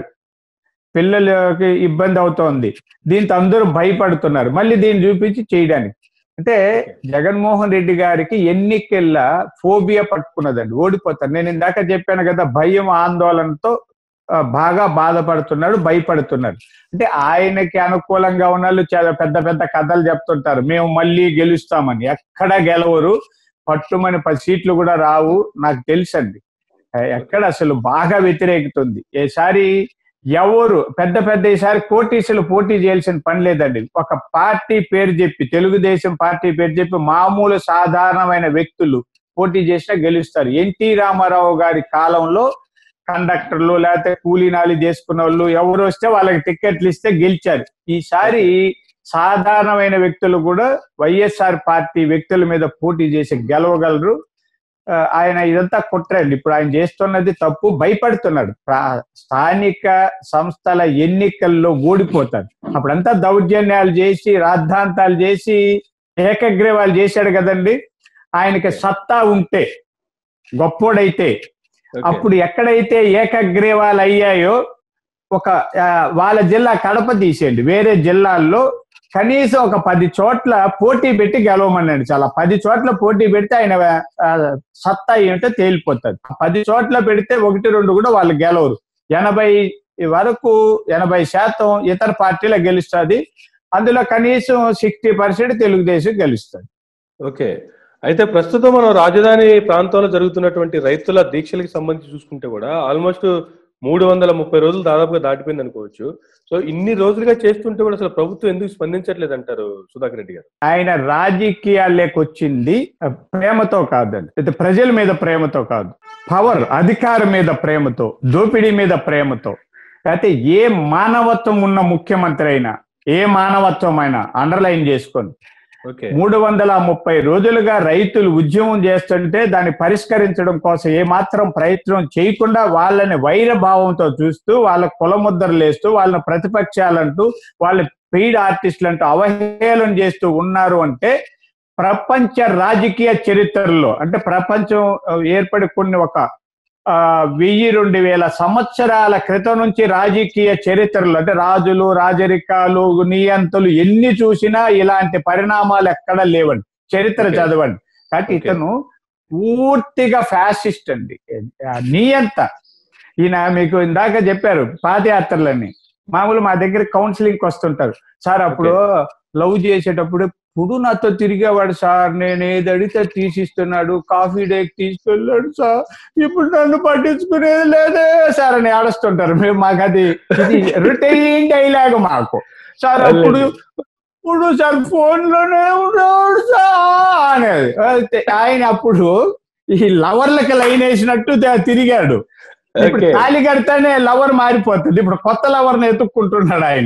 పిల్లలకి ఇబ్బంది అవుతోంది దీంతో అందరూ భయపడుతున్నారు మళ్ళీ దీన్ని చూపించి చేయడానికి అంటే జగన్మోహన్ రెడ్డి గారికి ఎన్నికల్లో ఫోబియా పట్టుకున్నదండి ఓడిపోతారు నేను ఇందాక చెప్పాను కదా భయం ఆందోళనతో ఆ, బాగా బాధపడుతున్నాడు భయపడుతున్నాడు అంటే ఆయనకి అనుకూలంగా ఉన్న వాళ్ళు చాలా పెద్ద పెద్ద కథలు చెప్తుంటారు మేము మళ్ళీ గెలుస్తామని ఎక్కడ గెలవరు పట్టుమని పది సీట్లు కూడా రావు నాకు తెలుసండి ఆ, ఎక్కడ అసలు బాగా వ్యతిరేకుతుంది ఈసారి ఎవరు పెద్ద పెద్ద ఈసారి కోటీసులు పోటీ చేయాల్సిన పని లేదండి ఒక పార్టీ పేరు చెప్పి తెలుగుదేశం పార్టీ పేరు చెప్పి మామూలు సాధారణమైన వ్యక్తులు పోటీ చేసినా గెలుస్తారు ఎన్టీ రామారావు గారి కాలంలో కండక్టర్లు లేకపోతే కూలీనాలి చేసుకున్న వాళ్ళు ఎవరు వస్తే వాళ్ళకి టికెట్లు ఇస్తే గెలిచారు ఈసారి సాధారణమైన వ్యక్తులు కూడా వైఎస్ఆర్ పార్టీ వ్యక్తుల మీద పోటీ చేసి గెలవగలరు ఆ, ఆయన ఇదంతా కుట్రండి ఇప్పుడు ఆయన చేస్తున్నది తప్పు భయపడుతున్నాడు ప్రా- స్థానిక సంస్థల ఎన్నికల్లో ఓడిపోతాడు అప్పుడంతా దౌర్జన్యాలు చేసి రాద్ధాంతాలు చేసి ఏకగ్రీవాలు చేశాడు కదండి ఆయనకి సత్తా ఉంటే గొప్పోడైతే అప్పుడు ఎక్కడైతే ఏకగ్రీవాలు అయ్యాయో ఒక ఆ, వాళ్ళ జిల్లా కడప తీసేయండి వేరే జిల్లాల్లో కనీసం ఒక పది చోట్ల పోటీ పెట్టి గెలవమన్నాడు చాలా పది చోట్ల పోటీ పెడితే ఆయన ఆ, సత్తా ఏమిటో తేలిపోతుంది పది చోట్ల పెడితే ఒకటి రెండు కూడా వాళ్ళు గెలవరు ఎనభై వరకు ఎనభై శాతం ఇతర పార్టీల గెలుస్తుంది అందులో కనీసం సిక్స్టీ పర్సెంట్ తెలుగుదేశం గెలుస్తుంది ఓకే అయితే ప్రస్తుతం మనం రాజధాని ప్రాంతంలో జరుగుతున్నటువంటి రైతుల దీక్షలకు సంబంధించి చూసుకుంటే కూడా ఆల్మోస్ట్ మూడు వందల ముప్పై రోజులు దాదాపుగా దాటిపోయింది అనుకోవచ్చు సో ఇన్ని రోజులుగా చేస్తుంటే కూడా అసలు ప్రభుత్వం ఎందుకు స్పందించట్లేదు అంటారు సుధాకర్ రెడ్డి గారు ఆయన రాజకీయాల్లోకి వచ్చింది ప్రేమతో కాదండి ఇది ప్రజల మీద ప్రేమతో కాదు పవర్ అధికారం మీద ప్రేమతో దోపిడీ మీద ప్రేమతో అయితే ఏ మానవత్వం ఉన్న ముఖ్యమంత్రి అయినా ఏ మానవత్వం అయినా అండర్లైన్ చేసుకొని ఓకే మూడు వందల ముప్పై రోజులుగా రైతులు ఉద్యమం చేస్తుంటే దాన్ని పరిష్కరించడం కోసం ఏమాత్రం ప్రయత్నం చేయకుండా వాళ్ళని వైర భావంతో చూస్తూ వాళ్ళ కులముద్రలు వేస్తూ వాళ్ళని ప్రతిపక్షాలంటూ వాళ్ళ పెయిడ్ ఆర్టిస్టులు అంటూ అవహేళన చేస్తూ ఉన్నారు అంటే ప్రపంచ రాజకీయ చరిత్రలో అంటే ప్రపంచం ఆ, ఏర్పడి కొన్ని ఒక ఆ, వెయ్యి రెండు వేల సంవత్సరాల క్రితం నుంచి రాజకీయ చరిత్రలు అంటే రాజులు రాజరికాలు నియంతలు ఎన్ని చూసినా ఇలాంటి పరిణామాలు ఎక్కడ లేవండి చరిత్ర Okay. చదవండి కాబట్టి Okay. ఇతను పూర్తిగా ఫ్యాసిస్ట్ అండి ఆ నియంత ఈయన మీకు ఇందాక చెప్పారు పాదయాత్రలని మామూలు మా దగ్గర కౌన్సిలింగ్ వస్తుంటారు సార్ అప్పుడు లవ్ చేసేటప్పుడు ఇప్పుడు నాతో తిరిగేవాడు సార్ నేను ఏది అడిగితే తీసిస్తున్నాడు కాఫీ డేకి తీసుకెళ్ళాడు సార్ ఇప్పుడు నన్ను పట్టించుకునేది లేదే సార్ అని ఆడుస్తుంటారు మేము మాకు అది ఇది రిటైన్ డైలాగ్ మాకు సార్ అప్పుడు ఇప్పుడు సార్ ఫోన్ లోనే ఉన్నాడు సార్ అనేది అయితే ఆయన అప్పుడు ఈ లవర్లకి లైన్ వేసినట్టు తి- తిరిగాడు ఇప్పుడు ఓకే తాళి కడితేనే లవర్ మారిపోతుంది ఇప్పుడు కొత్త లవర్ని ఎత్తుక్కుంటున్నాడు ఆయన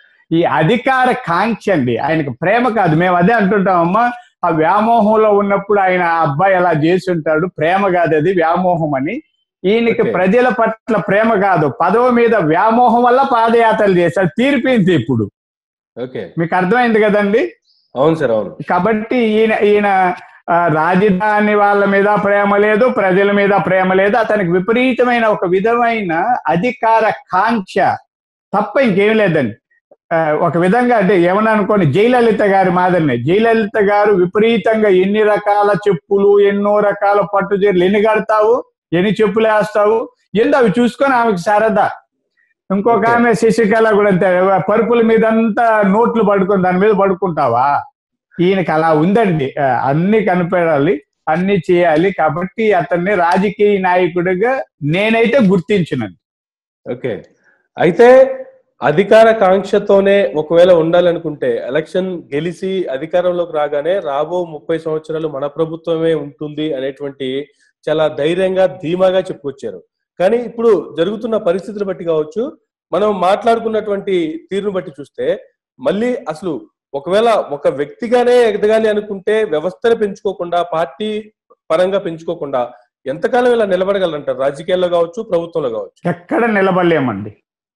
ఈ అధికార కాంక్ష అండి ఆయనకు ప్రేమ కాదు మేము అదే అంటుంటామమ్మా ఆ వ్యామోహంలో ఉన్నప్పుడు ఆయన ఆ అబ్బాయి అలా చేసి ఉంటాడు ప్రేమ కాదు అది వ్యామోహం అని ఈయనకి Okay. ప్రజల పట్ల ప్రేమ కాదు పదవి మీద వ్యామోహం వల్ల పాదయాత్రలు చేశాడు తీర్పింది ఇప్పుడు ఓకే మీకు అర్థమైంది కదండి అవును సార్ అవును కాబట్టి ఈయన ఈయన ఆ, రాజధాని వాళ్ళ మీద ప్రేమ లేదు ప్రజల మీద ప్రేమ లేదు అతనికి విపరీతమైన ఒక విధమైన అధికార కాంక్ష తప్ప ఇంకేం లేదండి ఆ, ఒక విధంగా అంటే ఏమన్నా అనుకోండి జయలలిత గారి మాదిరినే జయలలిత గారు విపరీతంగా ఎన్ని రకాల చెప్పులు ఎన్నో రకాల పట్టు చీరలు ఎన్ని కడతావు ఎన్ని చెప్పులు వేస్తావు ఎందు అవి చూసుకొని ఆమెకు సరదా ఇంకొక Okay. ఆమె శశికళ కూడా అంతే పరుపుల మీద అంతా నోట్లు పడుకొని దాని మీద పడుకుంటావా ఈయనకి అలా ఉందండి ఆ, అన్ని కనిపెడాలి అన్ని చేయాలి కాబట్టి అతన్ని రాజకీయ నాయకుడిగా నేనైతే గుర్తించినది ఓకే అయితే అధికార కాంక్షతోనే ఒకవేళ ఉండాలనుకుంటే ఎలక్షన్ గెలిచి అధికారంలోకి రాగానే రాబో ముప్పై సంవత్సరాలు మన ప్రభుత్వమే ఉంటుంది అనేటువంటి చాలా ధైర్యంగా ధీమాగా చెప్పుకొచ్చారు కానీ ఇప్పుడు జరుగుతున్న పరిస్థితులు బట్టి కావచ్చు మనం మాట్లాడుకున్నటువంటి తీరును బట్టి చూస్తే మళ్ళీ అసలు ఒకవేళ ఒక వ్యక్తిగానే ఎదగాలి అనుకుంటే వ్యవస్థను పెంచుకోకుండా పార్టీ పరంగా పెంచుకోకుండా ఎంతకాలం ఇలా నిలబడగలంటారు రాజకీయాల్లో కావచ్చు ప్రభుత్వంలో కావచ్చు ఎక్కడ నిలబడలేమండి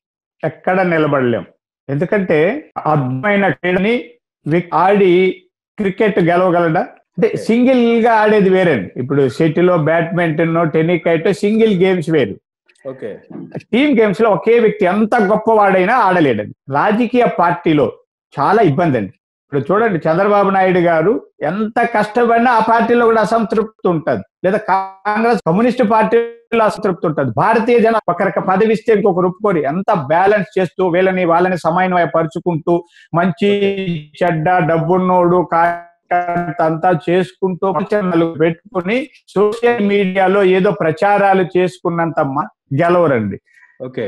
ఎక్కడ నిలబడలేం ఎందుకంటే అద్భుతమైన క్రీడని వి- ఆడి క్రికెట్ గెలవగలడా అంటే Okay. సింగిల్ గా ఆడేది వేరండి ఇప్పుడు shuttle badminton tennikoit single games వేరు ఓకే టీమ్ గేమ్స్ లో ఒకే వ్యక్తి ఎంత గొప్పవాడైనా ఆడలేడండి రాజకీయ పార్టీలో చాలా ఇబ్బంది అండి ఇప్పుడు చూడండి చంద్రబాబు నాయుడు గారు ఎంత కష్టపడినా ఆ పార్టీలో కూడా అసంతృప్తి ఉంటుంది లేదా కాంగ్రెస్ కమ్యూనిస్ట్ పార్టీలో అసంతృప్తి ఉంటుంది భారతీయ జన ఒకరికి పదవి ఇస్తే ఇంకొకరు ఒప్పుకోరు ఎంత బ్యాలెన్స్ చేస్తూ వీళ్ళని వాళ్ళని సమన్వయపరుచుకుంటూ మంచి చెడ్డ డబ్బున్నోడు కార్యకర్త అంతా చేసుకుంటూ ప్రచారాలు పెట్టుకుని సోషల్ మీడియాలో ఏదో ప్రచారాలు చేసుకున్నంత మ- గెలవరండి ఓకే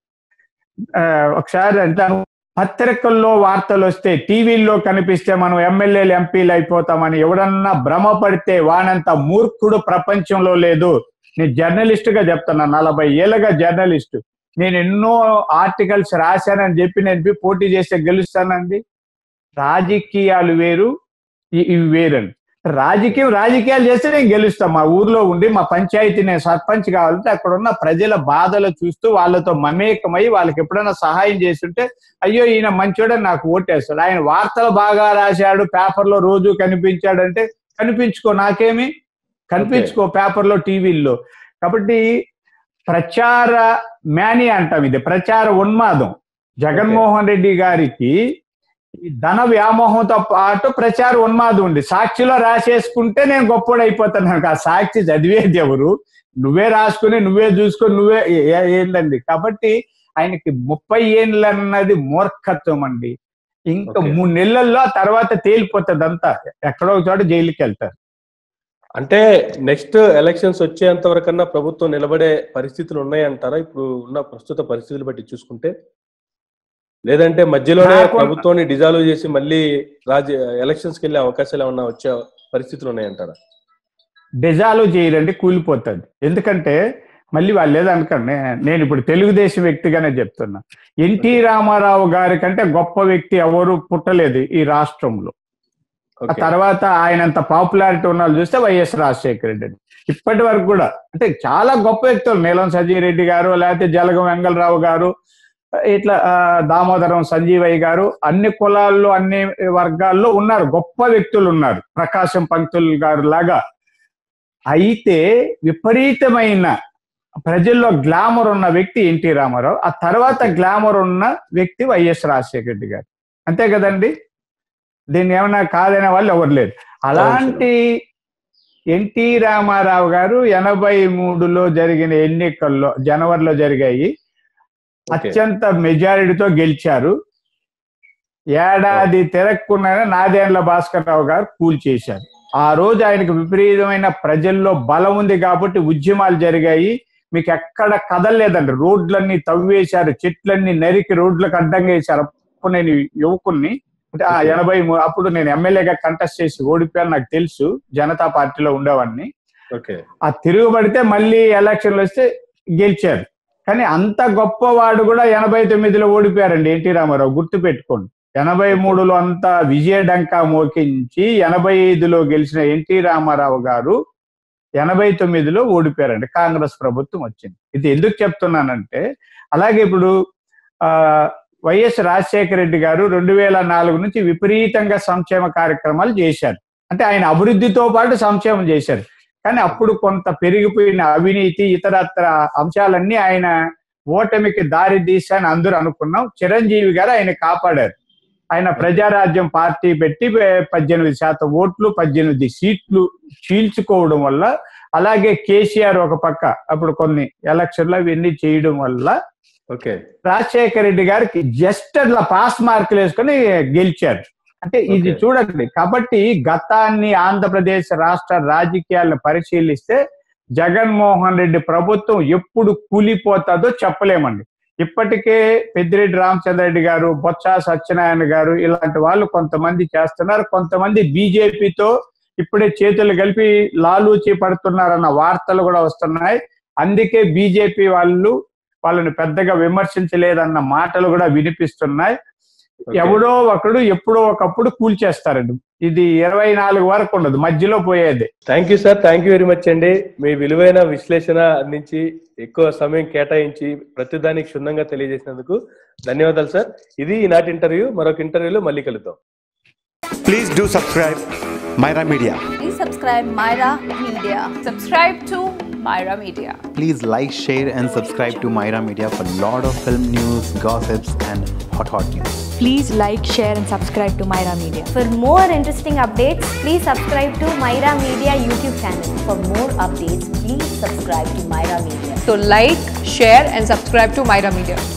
ఆ, ఒకసారి అంటాను పత్రికల్లో వార్తలు వస్తే టీవీల్లో కనిపిస్తే మనం ఎమ్మెల్యేలు ఎంపీలు అయిపోతామని ఎవడన్నా భ్రమ పడితే వానంత మూర్ఖుడు ప్రపంచంలో లేదు నేను జర్నలిస్ట్ గా చెప్తున్నా నలభై ఏళ్ళగా జర్నలిస్ట్ నేను ఎన్నో ఆర్టికల్స్ రాశానని చెప్పి నేను పోయి పోటీ చేస్తే గెలుస్తానండి రాజకీయాలు వేరు ఇ- ఇవి వేరండి రాజకీయం రాజకీయాలు చేస్తే నేను గెలుస్తాను మా ఊర్లో ఉండి మా పంచాయతీ నేను సర్పంచ్ కావాలంటే అక్కడ ఉన్న ప్రజల బాధలు చూస్తూ వాళ్ళతో మమేకమై వాళ్ళకి ఎప్పుడైనా సహాయం చేస్తుంటే అయ్యో ఈయన మంచోడని నాకు ఓటేస్తాడు ఆయన వార్తలు బాగా రాశాడు పేపర్లో రోజు కనిపించాడంటే కనిపించుకో నాకేమి కనిపించుకో పేపర్లో టీవీల్లో కాబట్టి ప్రచార మ్యాని అంటాం ఇది ప్రచార ఉన్మాదం జగన్మోహన్ రెడ్డి గారికి ఈ ధన వ్యామోహంతో పాటు ప్రచార ఉన్మాదం ఉంది సాక్షిలో రాసేసుకుంటే నేను గొప్పోడు అయిపోతాను నాకు ఆ సాక్షి చదివేది ఎవరు నువ్వే రాసుకుని నువ్వే చూసుకొని నువ్వే ఏ- ఏ- ఏందండి కాబట్టి ఆయనకి ముప్పై ఏళ్ళు అన్నది మూర్ఖత్వం అండి ఇంకా Okay. మూడు నెలల్లో ఆ తర్వాత తేలిపోతుంది అంతా ఎక్కడో ఒక చోట జైలుకి వెళ్తారు అంటే నెక్స్ట్ ఎలక్షన్స్ వచ్చేంత వరకన్నా ప్రభుత్వం నిలబడే పరిస్థితులు ఉన్నాయంటారా ఇప్పుడు ఉన్న ప్రస్తుత పరిస్థితులు బట్టి చూసుకుంటే లేదంటే మధ్యలోనే నాకు- ప్రభుత్వాన్ని డిజాల్వ్ చేసి మళ్ళీ రాజ ఎలక్షన్స్కి వెళ్ళే అవకాశాలు ఏమన్నా వచ్చే పరిస్థితులు ఉన్నాయంటారా డిజాల్వ్ చేయరండి కూలిపోతుంది ఎందుకంటే మళ్ళీ వాళ్ళు ఏదనుకోండి నేను ఇప్పుడు తెలుగుదేశం వ్యక్తిగానే చెప్తున్నా ఎన్టీ రామారావు గారి కంటే గొప్ప వ్యక్తి ఎవరు పుట్టలేదు ఈ రాష్ట్రంలో ఆ ఓకే తర్వాత ఆయనంత పాపులారిటీ ఉన్న వాళ్ళు చూస్తే వైఎస్ రాజశేఖర రెడ్డి అండి. ఇప్పటి వరకు కూడా అంటే చాలా గొప్ప వ్యక్తులు నీలం సంజీవ్ రెడ్డి గారు లేకపోతే జలగం వెంగళరావు గారు ఇట్లా ఆ, దామోదరం సంజీవయ్య గారు అన్ని కులాల్లో అన్ని వర్గాల్లో ఉన్నారు గొప్ప వ్యక్తులు ఉన్నారు ప్రకాశం పంతులు గారు లాగా అయితే విపరీతమైన ప్రజల్లో గ్లామర్ ఉన్న వ్యక్తి ఎన్టీ రామారావు ఆ తర్వాత గ్లామర్ ఉన్న వ్యక్తి వైఎస్ రాజశేఖర రెడ్డి గారు అంతే కదండి దీన్ని ఏమైనా కాదనే వాళ్ళు ఎవరు లేరు అలాంటి ఎన్టీ రామారావు గారు ఎనభై మూడులో జరిగిన ఎన్నికల్లో జనవరిలో జరిగాయి ఓకే అత్యంత మెజారిటీతో గెలిచారు ఏడాది తిరగకుండా నాదేండ్ల భాస్కర్ రావు గారు కూల్ చేశారు ఆ రోజు ఆయనకు విపరీతమైన ప్రజల్లో బలం ఉంది కాబట్టి ఉద్యమాలు జరిగాయి మీకు ఎక్కడ కదలలేదండి రోడ్లన్నీ తవ్వేశారు చెట్లన్నీ నరికి రోడ్లకు అడ్డంగా వేశారు అప్పుడు నేను యువకుణ్ణి అంటే ఆ Okay. ఎనభై మూ- అప్పుడు నేను ఎమ్మెల్యేగా కంటెస్ట్ చేసి ఓడిపోయాను నాకు తెలుసు జనతా పార్టీలో ఉండేవాడిని ఓకే ఆ తిరుగుబడితే మళ్ళీ ఎలక్షన్లు వస్తే గెలిచారు కానీ అంత గొప్పవాడు కూడా ఎనభై తొమ్మిదిలో ఓడిపోయారండి ఎన్టీ రామారావు గుర్తు పెట్టుకోండి ఎనభై మూడులో అంతా విజయడంకా మోకించి ఎనభై ఐదులో గెలిచిన ఎన్టీ రామారావు గారు ఎనభై తొమ్మిదిలో ఓడిపోయారండి కాంగ్రెస్ ప్రభుత్వం వచ్చింది ఇది ఎందుకు చెప్తున్నానంటే అలాగే ఇప్పుడు ఆ వైఎస్ రాజశేఖర రెడ్డి గారు రెండు వేల నాలుగు నుంచి విపరీతంగా సంక్షేమ కార్యక్రమాలు చేశారు అంటే ఆయన అభివృద్ధితో పాటు సంక్షేమం చేశారు కానీ అప్పుడు కొంత పెరిగిపోయిన అవినీతి ఇతరత్ర అంశాలన్నీ ఆయన ఓటమికి దారి తీశాని అందరూ అనుకున్నాం చిరంజీవి గారు ఆయన కాపాడారు ఆయన ప్రజారాజ్యం పార్టీ పెట్టి పే- పద్దెనిమిది శాతం ఓట్లు పద్దెనిమిది సీట్లు చీల్చుకోవడం వల్ల అలాగే కేసీఆర్ ఒక పక్క అప్పుడు కొన్ని ఎలక్షన్లు అవన్నీ చేయడం వల్ల ఓకే రాజశేఖర రెడ్డి గారికి జస్ట్ అట్లా పాస్ మార్కులు వేసుకొని గెలిచారు అంటే ఇది Okay. చూడండి కాబట్టి గతాన్ని ఆంధ్రప్రదేశ్ రాష్ట్ర రాజకీయాలను పరిశీలిస్తే జగన్మోహన్ రెడ్డి ప్రభుత్వం ఎప్పుడు కూలిపోతుందో చెప్పలేమండి ఇప్పటికే పెద్దిరెడ్డి రామచంద్రరెడ్డి గారు బొత్స సత్యనారాయణ గారు ఇలాంటి వాళ్ళు కొంతమంది చేస్తున్నారు కొంతమంది బీజేపీతో ఇప్పుడే చేతులు కలిపి లాలూచి పడుతున్నారన్న వార్తలు కూడా వస్తున్నాయి అందుకే బీజేపీ వాళ్ళు వాళ్ళని పెద్దగా విమర్శించలేదన్న మాటలు కూడా వినిపిస్తున్నాయి Okay. ఎవడో ఒకడు ఎప్పుడో ఒకప్పుడు కూల్చేస్తారండి ఇది ఇరవై నాలుగు వరకు ఉండదు మధ్యలో పోయేది thank you sir thank you very much అండి మీ విలువైన విశ్లేషణ అందించి ఎక్కువ సమయం కేటాయించి ప్రతిదానికి క్షుణ్ణంగా తెలియజేసినందుకు ధన్యవాదాలు సార్ ఇది ఈనాటి ఇంటర్వ్యూ మరొక ఇంటర్వ్యూలో మళ్ళీ కలుద్దాం Please do subscribe Myra Media. Please subscribe Myra Media. Subscribe to Myra Media. Please like, share, and subscribe to Myra Media for lot of film news, gossips, and hot hot news. Please like, share, and subscribe to Myra Media. For more interesting updates, please subscribe to Myra Media YouTube channel. For more updates, please subscribe to Myra Media. So like, share and subscribe to Myra Media.